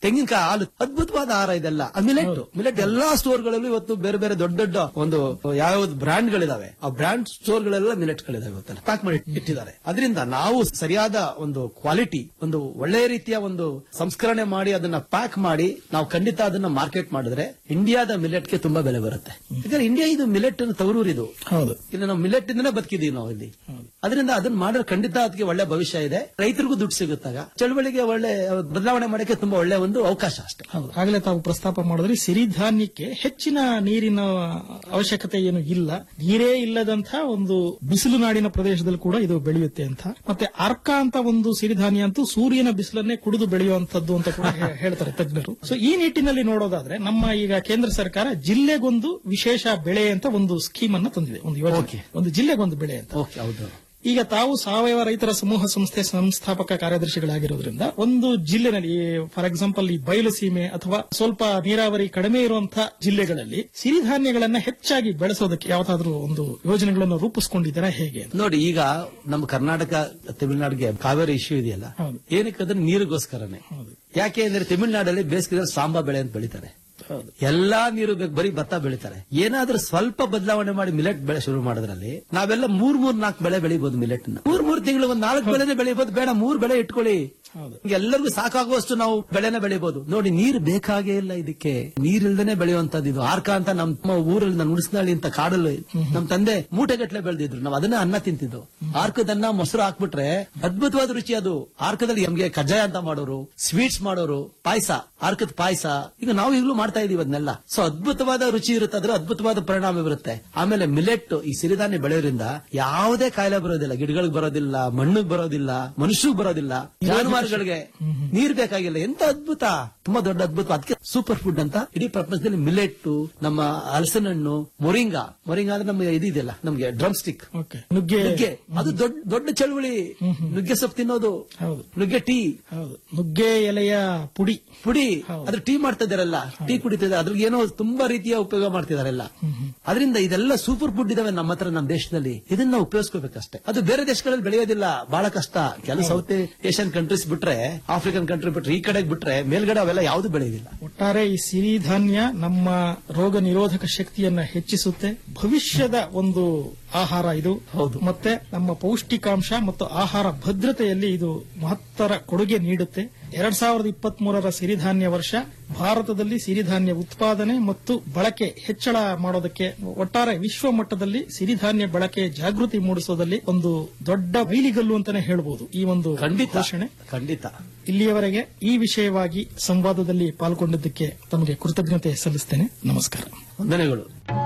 ತೆಂಗಿನಕಾಯಿ ಹಾಲು ಅದ್ಭುತವಾದ ಆಹಾರ ಇದೆಲ್ಲ ಮಿಲೆಟ್ ಮಿಲೆಟ್ ಎಲ್ಲಾ ಸ್ಟೋರ್ಗಳಲ್ಲೂ ಇವತ್ತು ಬೇರೆ ಬೇರೆ ದೊಡ್ಡ ದೊಡ್ಡ ಒಂದು ಯಾವ ಬ್ರಾಂಡ್ ಗಳಿದಾವೆ ಆ ಬ್ರಾಂಡ್ ಸ್ಟೋರ್ ಗಳೆಲ್ಲ ಮಿಲೆಟ್ ಗಳಿದಾವೆ ಇವತ್ತೆಲ್ಲ ಪ್ಯಾಕ್ ಮಾಡಿ ಇಟ್ಟಿದ್ದಾರೆ ಅದರಿಂದ ನಾವು ಸರಿಯಾದ ಒಂದು ಕ್ವಾಲಿಟಿ ಒಂದು ಒಳ್ಳೆಯ ರೀತಿಯ ಒಂದು ಸಂಸ್ಕರಣೆ ಮಾಡಿ ಅದನ್ನ ಪ್ಯಾಕ್ ಮಾಡಿ ನಾವು ಖಂಡಿತ ಅದನ್ನ ಮಾರ್ಕೆಟ್ ಮಾಡಿದ್ರೆ ಇಂಡಿಯಾದ ಮಿಲೆಟ್ ಗೆ ತುಂಬಾ ಬೆಲೆ ಬರುತ್ತೆ ಯಾಕಂದ್ರೆ ಇಂಡಿಯಾ ಇದು ಮಿಲೆಟ್ ತವರೂರು ಇದು ಹೌದು ಇಲ್ಲಿ ನಾವು ಮಿಲೆಟ್ ಇಂದನೇ ಬದುಕಿದೀವಿ ನಾವು ಇಲ್ಲಿ ಅದರಿಂದ ಅದನ್ನ ಮಾಡಿದ್ರೆ ಖಂಡಿತ ಅದಕ್ಕೆ ಒಳ್ಳೆ ಭವಿಷ್ಯ ಇದೆ ರೈತರಿಗೂ ದುಡ್ಡು ಸಿಗುತ್ತಾಗ ಚಳವಳಿಗೆ ಒಳ್ಳೆ ಬದಲಾವಣೆ ಮಾಡಕ್ಕೆ ತುಂಬಾ ಒಳ್ಳೆ ಒಂದು ಅವಕಾಶ ಅಷ್ಟೇ ಹೌದು ಆಗಲೇ ತಾವು ಪ್ರಸ್ತಾಪ ಮಾಡಿದ್ರಿ ಸಿರಿಧಾನ್ಯಕ್ಕೆ ಹೆಚ್ಚಿನ ನೀರಿನ ಅವಶ್ಯಕತೆ ಏನು ಇಲ್ಲ ನೀರೇ ಇಲ್ಲದಂತಹ ಒಂದು ಬಿಸಿಲು ನಾಡಿನ ಪ್ರದೇಶದಲ್ಲಿ ಕೂಡ ಇದು ಬೆಳೆಯುತ್ತೆ ಅಂತ ಮತ್ತೆ ಅರ್ಕ ಅಂತ ಒಂದು ಸಿರಿಧಾನ್ಯ ಅಂತೂ ಸೂರ್ಯನ ಬಿಸಿಲನ್ನೇ ಕುಡಿದು ಬೆಳೆಯುವಂತದ್ದು ಅಂತ ಕೂಡ ಹೇ- ಹೇಳ್ತಾರೆ ತಜ್ಞರು ಸೊ ಈ ನಿಟ್ಟಿನಲ್ಲಿ ನೋಡೋದಾದ್ರೆ ನಮ್ಮ ಈಗ ಕೇಂದ್ರ ಸರ್ಕಾರ ಜಿಲ್ಲೆಗೊಂದು ವಿಶೇಷ ಬೆಳೆ ಅಂತ ಒಂದು ಸ್ಕೀಮ್ ಅನ್ನ ತಂದಿದೆ ಒಂದು ಯೋಜನೆ ಒಂದು ಜಿಲ್ಲೆಗೊಂದು ಬೆಳೆ ಅಂತ ಓಕೆ ಹೌದು ಈಗ ತಾವು ಸಾವಯವ ರೈತರ ಸಮೂಹ ಸಂಸ್ಥೆ ಸಂಸ್ಥಾಪಕ ಕಾರ್ಯದರ್ಶಿಗಳಾಗಿರೋದ್ರಿಂದ ಒಂದು ಜಿಲ್ಲೆನಲ್ಲಿ ಫಾರ್ ಎಕ್ಸಾಂಪಲ್ ಈ ಬಯಲು ಸೀಮೆ ಅಥವಾ ಸ್ವಲ್ಪ ನೀರಾವರಿ ಕಡಿಮೆ ಇರುವಂತಹ ಜಿಲ್ಲೆಗಳಲ್ಲಿ ಸಿರಿಧಾನ್ಯಗಳನ್ನ ಹೆಚ್ಚಾಗಿ ಬೆಳೆಸೋದಕ್ಕೆ ಯಾವ್ದಾದ್ರು ಒಂದು ಯೋಜನೆಗಳನ್ನು ರೂಪಿಸ್ಕೊಂಡಿದ್ದೀರಾ ಹೇಗೆ ಅಂತ? ನೋಡಿ ಈಗ ನಮ್ಮ ಕರ್ನಾಟಕ ತಮಿಳುನಾಡಿಗೆ ಕಾವೇರಿ ಇಶ್ಯೂ ಇದೆಯಲ್ಲ ಏನಕ್ಕೆ ಅಂದ್ರೆ ನೀರಿಗೋಸ್ಕರನೇ ಯಾಕೆ ಅಂದ್ರೆ ತಮಿಳುನಾಡಲ್ಲಿ ಬೇಸಿಗೆ ಸಾಂಬಾ ಬೆಳೆ ಅಂತ ಬೆಳಿತಾರೆ ಎಲ್ಲಾ ನೀರು ಬೇಕು ಬರೀ ಭತ್ತ ಬೆಳಿತಾರೆ ಏನಾದ್ರೂ ಸ್ವಲ್ಪ ಬದಲಾವಣೆ ಮಾಡಿ ಮಿಲೆಟ್ ಬೆಳೆ ಶುರು ಮಾಡೋದ್ರಲ್ಲಿ ನಾವೆಲ್ಲ ಮೂರ್ ಮೂರ್ ನಾಲ್ಕು ಬೆಳೆ ಬೆಳಿಬಹುದು ಮಿಲೆಟ್ ಮೂರ್ ಮೂರ್ ತಿಂಗಳು ಒಂದ್ ನಾಲ್ಕು ಬೆಳೆನೇ ಬೆಳಿಬಹುದು ಬೇಡ ಮೂರ್ ಬೆಳೆ ಇಟ್ಕೊಳ್ಳಿ ಎಲ್ಲರಿಗೂ ಸಾಕಾಗುವಷ್ಟು ನಾವು ಬೆಳೆನ ಬೆಳಿಬಹುದು ನೋಡಿ ನೀರು ಬೇಕಾಗೇ ಇಲ್ಲ ಇದಕ್ಕೆ ನೀರಿಲ್ದೇನೆ ಬೆಳೆಯುವಂತದ್ದು ಇದು ಆರ್ಕ ಅಂತ ನಮ್ಮ ಊರಲ್ಲಿ ನಾನು ಉಳಿಸ್ನಾಳಿ ಅಂತ ಕಾಡಲ್ಲಿ ನಮ್ ತಂದೆ ಮೂಟೆಗಟ್ಲೆ ಬೆಳೆದಿದ್ರು ನಾವು ಅದನ್ನ ಅನ್ನ ತಿಂತಿದ್ದು ಆರ್ಕದನ್ನ ಮೊಸರು ಹಾಕ್ಬಿಟ್ರೆ ಅದ್ಭುತವಾದ ರುಚಿ ಅದು ಆರ್ಕದಲ್ಲಿ ನಮ್ಗೆ ಕಜ್ಜಾಯ ಅಂತ ಮಾಡೋರು ಸ್ವೀಟ್ಸ್ ಮಾಡೋರು ಪಾಯಸ ಆರ್ಕದ ಪಾಯಸ ಈಗ ನಾವು ಈಗಲೂ ಮಾಡ್ತಾ ಇದೀವಿ ಅದನ್ನೆಲ್ಲ ಸೊ ಅದ್ಭುತವಾದ ರುಚಿ ಇರುತ್ತೆ ಅದ್ರ ಅದ್ಭುತವಾದ ಪರಿಣಾಮ ಬರುತ್ತೆ ಆಮೇಲೆ ಮಿಲೆಟ್ ಈ ಸಿರಿಧಾನ್ಯ ಬೆಳೆಯೋದ್ರಿಂದ ಯಾವುದೇ ಕಾಯಿಲೆ ಬರೋದಿಲ್ಲ ಗಿಡಗಳಿಗೆ ಬರೋದಿಲ್ಲ ಮಣ್ಣಿಗೆ ಬರೋದಿಲ್ಲ ಮನುಷ್ಯಗ್ ಬರೋದಿಲ್ಲ ಜಾನುವಾರುಗಳಿಗೆ ನೀರ್ ಬೇಕಾಗಿಲ್ಲ ಎಂತ ಅದ್ಭುತ ತುಂಬಾ ದೊಡ್ಡ ಅದ್ಭುತ ಅದಕ್ಕೆ ಸೂಪರ್ ಫುಡ್ ಅಂತ ಇಡೀ ಪ್ರಪಂಚದಲ್ಲಿ ಮಿಲೆಟ್ ನಮ್ಮ ಹಲಸಿನ ಹಣ್ಣು ಮೊರಿಂಗಾ ಮೊರಿಂಗಾ ಅಂದ್ರೆ ನಮ್ಗೆ ಇದಿದೆಯಲ್ಲ ನಮ್ಗೆ ಡ್ರಮ್ ಸ್ಟಿಕ್ ನುಗ್ಗೆ ನುಗ್ಗೆ ಅದು ದೊಡ್ಡ ದೊಡ್ಡ ಚಳುವಳಿ ನುಗ್ಗೆ ಸೊಪ್ಪು ತಿನ್ನೋದು ನುಗ್ಗೆ ಟೀ ಹೌದು ನುಗ್ಗೆ ಎಲೆಯ ಪುಡಿ ಪುಡಿ ಅದ್ರ ಟೀ ಮಾಡ್ತಾ ಇದಾರಲ್ಲ ಟೀ ಕುಡಿತಿದ್ದಾರೆ ಅದ್ರಿಗೆ ಏನೋ ತುಂಬಾ ರೀತಿಯ ಉಪಯೋಗ ಮಾಡ್ತಿದಾರೆಲ್ಲ ಅದರಿಂದ ಇದೆಲ್ಲ ಸೂಪರ್ ಫುಡ್ ಇದಾವೆ ನಮ್ಮ ಹತ್ರ ನಮ್ಮ ದೇಶದಲ್ಲಿ ಇದನ್ನ ನಾವು ಉಪಯೋಗಿಸ್ಕೋಬೇಕಷ್ಟೇ ಅದು ಬೇರೆ ದೇಶಗಳಲ್ಲಿ ಬೆಳೆಯೋದಿಲ್ಲ ಬಹಳ ಕಷ್ಟ ಕೆಲವು ಸೌತ್ ಏಷ್ಯನ್ ಕಂಟ್ರೀಸ್ ಬಿಟ್ರೆ ಆಫ್ರಿಕನ್ ಕಂಟ್ರಿ ಬಿಟ್ರೆ ಈ ಕಡೆಗೆ ಬಿಟ್ರೆ ಮೇಲ್ಗಡೆ ಅವೆಲ್ಲ ಯಾವ್ದು ಬೆಳೆಯೋದಿಲ್ಲ ಒಟ್ಟಾರೆ ಈ ಸಿರಿಧಾನ್ಯ ನಮ್ಮ ರೋಗ ನಿರೋಧಕ ಶಕ್ತಿಯನ್ನ ಹೆಚ್ಚಿಸುತ್ತೆ ಭವಿಷ್ಯದ ಒಂದು ಆಹಾರ ಇದು ಹೌದು ಮತ್ತೆ ನಮ್ಮ ಪೌಷ್ಟಿಕಾಂಶ ಮತ್ತು ಆಹಾರ ಭದ್ರತೆಯಲ್ಲಿ ಇದು ಮಹತ್ತರ ಕೊಡುಗೆ ನೀಡುತ್ತೆ ಎರಡ್ ಸಾವಿರದ ಇಪ್ಪತ್ತ್ ಮೂರರ ಸಿರಿಧಾನ್ಯ ವರ್ಷ ಭಾರತದಲ್ಲಿ ಸಿರಿಧಾನ್ಯ ಉತ್ಪಾದನೆ ಮತ್ತು ಬಳಕೆ ಹೆಚ್ಚಳ ಮಾಡೋದಕ್ಕೆ ಒಟ್ಟಾರೆ ವಿಶ್ವ ಮಟ್ಟದಲ್ಲಿ ಸಿರಿಧಾನ್ಯ ಬಳಕೆ ಜಾಗೃತಿ ಮೂಡಿಸೋದಲ್ಲಿ ಒಂದು ದೊಡ್ಡ ಮೈಲಿಗಲ್ಲು ಅಂತಾನೆ ಹೇಳ್ಬೋದು ಈ ಒಂದು ಘೋಷಣೆ ಖಂಡಿತ ಇಲ್ಲಿಯವರೆಗೆ ಈ ವಿಷಯವಾಗಿ ಸಂವಾದದಲ್ಲಿ ಪಾಲ್ಗೊಂಡಿದ್ದಕ್ಕೆ ತಮಗೆ ಕೃತಜ್ಞತೆ ಸಲ್ಲಿಸ್ತೇನೆ ನಮಸ್ಕಾರ ವಂದನೆಗಳು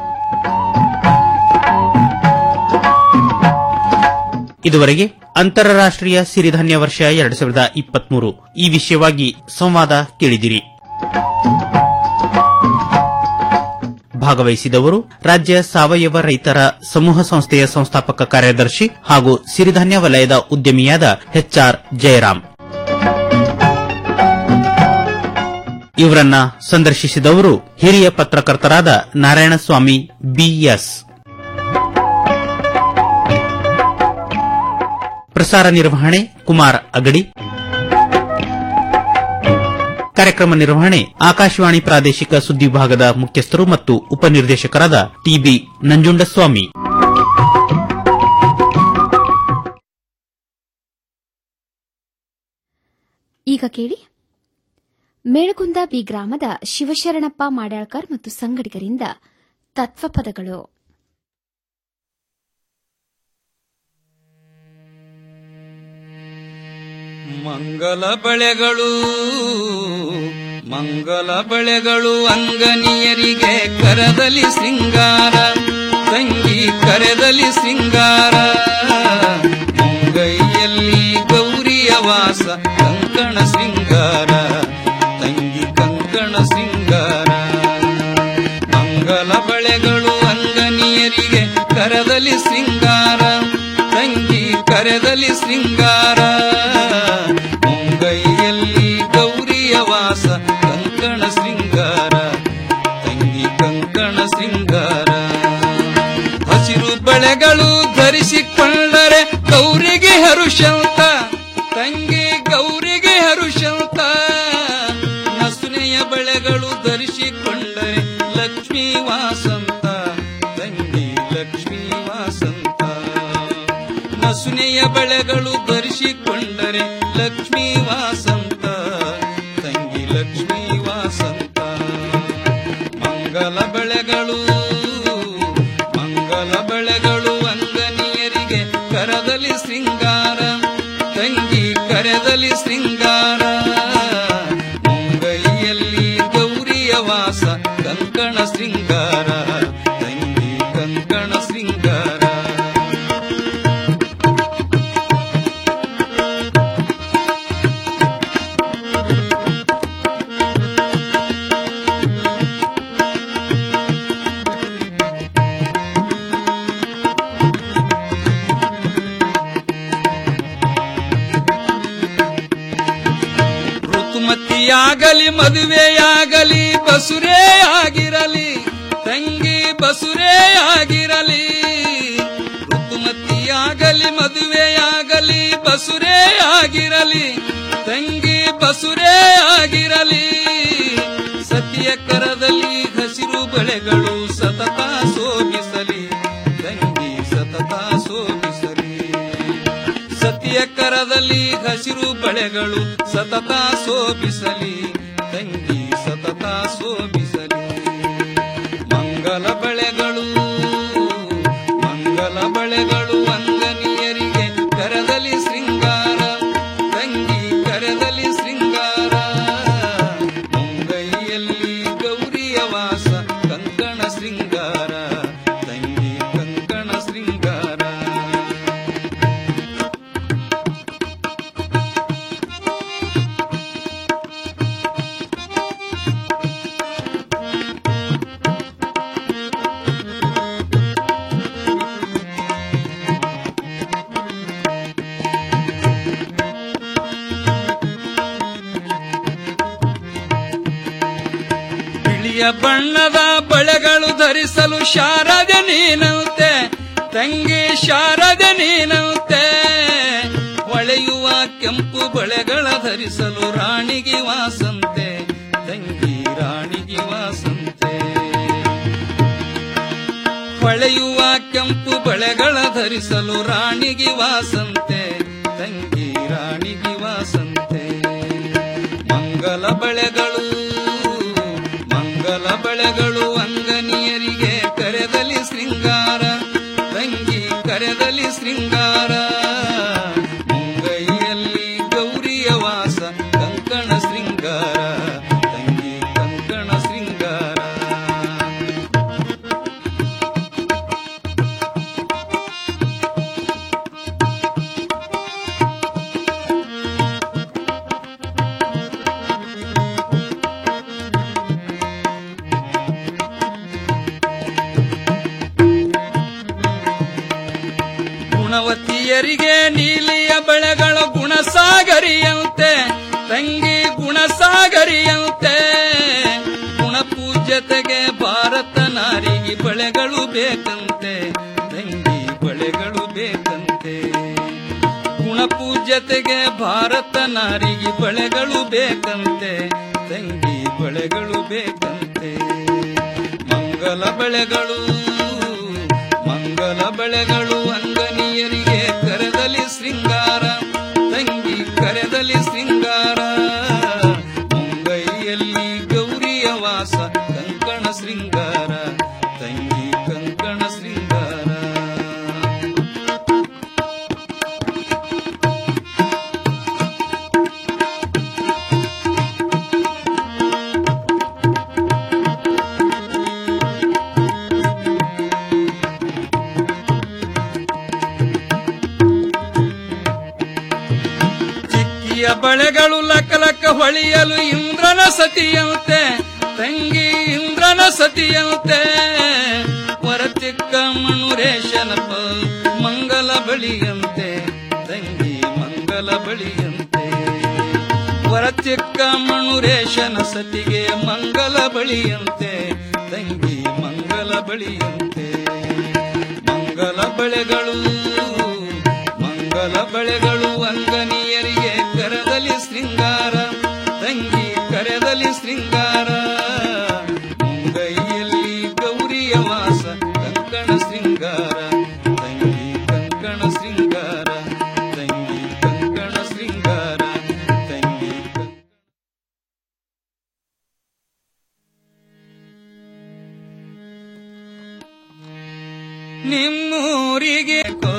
ಇದುವರೆಗೆ ಅಂತಾರಾಷ್ಟ್ರೀಯ ಸಿರಿಧಾನ್ಯ ವರ್ಷ ಎರಡ್ ಸಾವಿರದ ಇಪ್ಪತ್ಮೂರು ಈ ವಿಷಯವಾಗಿ ಸಂವಾದ ಕೇಳಿದಿರಿ ಭಾಗವಹಿಸಿದವರು ರಾಜ್ಯ ಸಾವಯವ ರೈತರ ಸಮೂಹ ಸಂಸ್ಥೆಯ ಸಂಸ್ಥಾಪಕ ಕಾರ್ಯದರ್ಶಿ ಹಾಗೂ ಸಿರಿಧಾನ್ಯ ವಲಯದ ಉದ್ಯಮಿಯಾದ ಎಚ್ಆರ್ ಜಯರಾಮ್ ಇವರನ್ನ ಸಂದರ್ಶಿಸಿದವರು ಹಿರಿಯ ಪತ್ರಕರ್ತರಾದ ನಾರಾಯಣಸ್ವಾಮಿ ಬಿಎಸ್ ಪ್ರಸಾರ ನಿರ್ವಹಣೆ ಕುಮಾರ್ ಅಗಡಿ ಕಾರ್ಯಕ್ರಮ ನಿರ್ವಹಣೆ ಆಕಾಶವಾಣಿ ಪ್ರಾದೇಶಿಕ ಸುದ್ದಿ ವಿಭಾಗದ ಮುಖ್ಯಸ್ಥರು ಮತ್ತು ಉಪನಿರ್ದೇಶಕರಾದ ಟಿಬಿ ನಂಜುಂಡಸ್ವಾಮಿ ಈಗ ಕೇಳಿ ಮೇಳಗುಂದ ಬಿ ಗ್ರಾಮದ ಶಿವಶರಣಪ್ಪ ಮಾಡ್ಯಾಳ್ಕರ್ ಮತ್ತು ಸಂಗಡಿಗರಿಂದ ತತ್ವಪದಗಳು ಮಂಗಲ ಬಳೆಗಳು ಮಂಗಲ ಬಳೆಗಳು ಅಂಗನಿಯರಿಗೆ ಕರದಲ್ಲಿ ಸಿಂಗಾರ ತಂಗಿ ಕರೆದಲ್ಲಿ ಸಿಂಗಾರ ಮುಂಗೈಯಲ್ಲಿ ಗೌರಿಯ ವಾಸ ಕಂಕಣ ಸಿಂಗಾರ ತಂಗಿ ಕಂಕಣ ಸಿಂಗಾರ ಮಂಗಲ ಬಳೆಗಳು ಅಂಗನಿಯರಿಗೆ ಕರದಲ್ಲಿ ಸಿಂಗಾರ ತಂಗಿ ಕರೆದಲ್ಲಿ ಸಿಂಗಾರ ಮುಂಗೈಯಲ್ಲಿ ಗೌರಿಯ ವಾಸ ಕಂಕಣ ಸಿಂಗಾರ ತಂಗಿ ಕಂಕಣ ಸಿಂಗಾರ ಹಸಿರು ಬಳೆಗಳು ಧರಿಸಿಕೊಂಡರೆ ಗೌರಿಗೆ ಹರುಷಂತ ತಂಗಿ ಗೌರಿಗೆ ಹರುಷಂತ ನಸು ಧರಿಸಿಕೊಂಡರೆ ಲಕ್ಷ್ಮೀ ವಾಸಂತ ತಂಗಿ ಲಕ್ಷ್ಮೀ ವಾಸಂತ ನಸುನೆಯ ಬಳೆಗಳು ಧರಿಸಿಕೊಂಡರೆ ಲಕ್ಷ್ಮೀ ವಾಸಂತ ತಂಗಿ ಲಕ್ಷ್ಮೀ ವಾಸಂತ ಮಂಗಲ ಬಳೆಗಳು ಮಂಗಲ ಬಳೆಗಳು ಅಂಗನಿಯರಿಗೆ ಕರದಲ್ಲಿ ಶೃಂಗಾರ ತಂಗಿ ಕರೆದಲ್ಲಿ ಶೃಂಗಾರ ಮುಂಗೈಯಲ್ಲಿ ಗೌರಿಯ ವಾಸ ಕಂಕಣ ಶೃಂಗಾರ ತಂಗಿ ಕಂಕಣ ಶೃಂಗಾರ ಋತುಮತಿಯಾಗಲಿ ಮದುವೆಯಾಗಲಿ ಬಸುರೇ ಆಗಿರಲಿ ತಂಗಿ ಬಸುರೇ ಆಗಿರಲಿ ಋತುಮತಿಯಾಗಲಿ ಮದುವೆಯಾಗಲಿ ಬಸುರೇ ಆಗಿರಲಿ ತಂಗಿ ಬಸುರೇ ಆಗಿರಲಿ ಸತಿಯ ಕರದಲ್ಲಿ ಹಸಿರು ಬಳೆಗಳು ಸತತ ಸೋಗಿಸಲಿ ತಂಗಿ ಸತತ ಸೋಗಿಸಲಿ ಸತಿಯ ಕರದಲ್ಲಿ ಹಸಿರು ಬಳೆಗಳು ಸತತ ಶೋಭಿಸಲಿ ತಂಗಿ ಸತತ ಶೋಭಿಸಲಿ ಮಂಗಲ ಬಳೆಗಳು ಮಂಗಲ ಬಳೆಗಳು ಅಂಗನಿಯರಿಗೆ ಕರದಲ್ಲಿ ಶೃಂಗಾರ ತಂಗಿ ಕರದಲ್ಲಿ ಶೃಂಗಾರ ಮುಂಗೈಯಲ್ಲಿ ಗೌರಿಯ ವಾಸ ಕಂಕಣ ಶೃಂಗಾರ ತಂಗಿ ಕಂಕಣ ಶೃಂಗಾರ ಬಿಳಿಯ ಬಣ್ಣದ ಬಳೆಗಳು ಧರಿಸಲು ಶಾರದೆ ನೀನಂತೆ ತಂಗಿ ಶಾರದೆ ನೀನಂತೆ ಹೊಳೆಯುವ ಕೆಂಪು ಬಳೆಗಳ ಧರಿಸಲು ರಾಣಿಗೆ ವಾಸಂತೆ ತಂಗಿ ರಾಣಿಗೆ ವಾಸಂತೆ ಹೊಳೆಯುವ ಕೆಂಪು ಬಳೆಗಳ ಧರಿಸಲು ರಾಣಿಗೆ ವಾಸಂತೆ ತಂಗಿ ರಾಣಿಗೆ ವಾಸಂತೆ ಮಂಗಲ ಬಳೆಗಳು ಮಂಗಲ ಬಳೆಗಳು ಅಂಗನಿಯರಿಗೆ ಕರೆದಲಿ ಶೃಂಗಾರ ತಂಗಿ ಕರೆದಲಿ ಶೃಂಗಾರ ಮುಂಗೈಯಲ್ಲಿ ಗೌರಿಯ ವಾಸ ಕಂಕಣ ಶೃಂಗಾರ ತಂಗಿ ಕಂಕಣ ಶೃಂಗಾರ ಗುಣವತಿಯರಿಗೆ ನೀಲಿಯ ಬಳೆಗಳ ಗುಣಸಾಗರಿಯಂತೆ ತಂಗಿ ಗುಣಸಾಗರಿಯಂತೆ ಗುಣಪೂಜ್ಯತೆಗೆ ಭಾರತ ನಾರಿಗೆ ಬಳೆಗಳು ಬೇಕಂತೆ ತಂಗಿ ಬಳೆಗಳು ಬೇಕಂತೆ ಗುಣಪೂಜ್ಯತೆಗೆ ಭಾರತ ನಾರಿಗೆ ಬಳೆಗಳು ಬೇಕಂತೆ ತಂಗಿ ಬಳೆಗಳು ಬೇಕಂತೆ ಮಂಗಲ ಬಳೆಗಳು ಮಂಗಲ ಬಳೆಗಳು ಅಂಗನಿಯರಿಗೆ ಕರೆದಲಿ ಶೃಂಗಾರ ತಂಗಿ ಕರೆದಲಿ ಶೃಂಗಾರ ಮುಂಗೈಯಲ್ಲಿ ಗೌರಿಯ ವಾಸ ಕಂಕಣ ಶೃಂಗಾರ ತಂಗಿ ಕಂಕಣ ಶೃಂಗಾರ ಚಿಕ್ಕಿಯ ಬಳೆಗಳು ಲಕ ಲಕ ಹೊಳೆಯಲು ಇಂದ್ರನ ಸತಿಯಂತೆ ತಂಗಿ ಇಂದ್ರನ ಸತಿಯಂತೆ ವರ ಚಿಕ್ಕ ಮನುರೇಶನ ಪ- ಮಂಗಲ ಬಳಿಯಂತೆ ತಂಗಿ ಮಂಗಲ ಬಳಿಯಂತೆ ವರ ಚಿಕ್ಕ ಮನುರೇಶನ ಸತಿಗೆ ಮಂಗಲ ಬಳಿಯಂತೆ ತಂಗಿ ಮಂಗಲ ಬಳಿಯಂತೆ ಮಂಗಲ ಬಳೆಗಳು ಮಂಗಲ ಬಳೆಗಳು ಅಂಗನಿಯರಿಗೆ ಕರದಲ್ಲಿ ಶೃಂಗಾರ ತಂಗಿ ಕರೆದಲಿ ಶೃಂಗಾರ ನಿಮ್ಮೂರಿಗೆ ಕೋ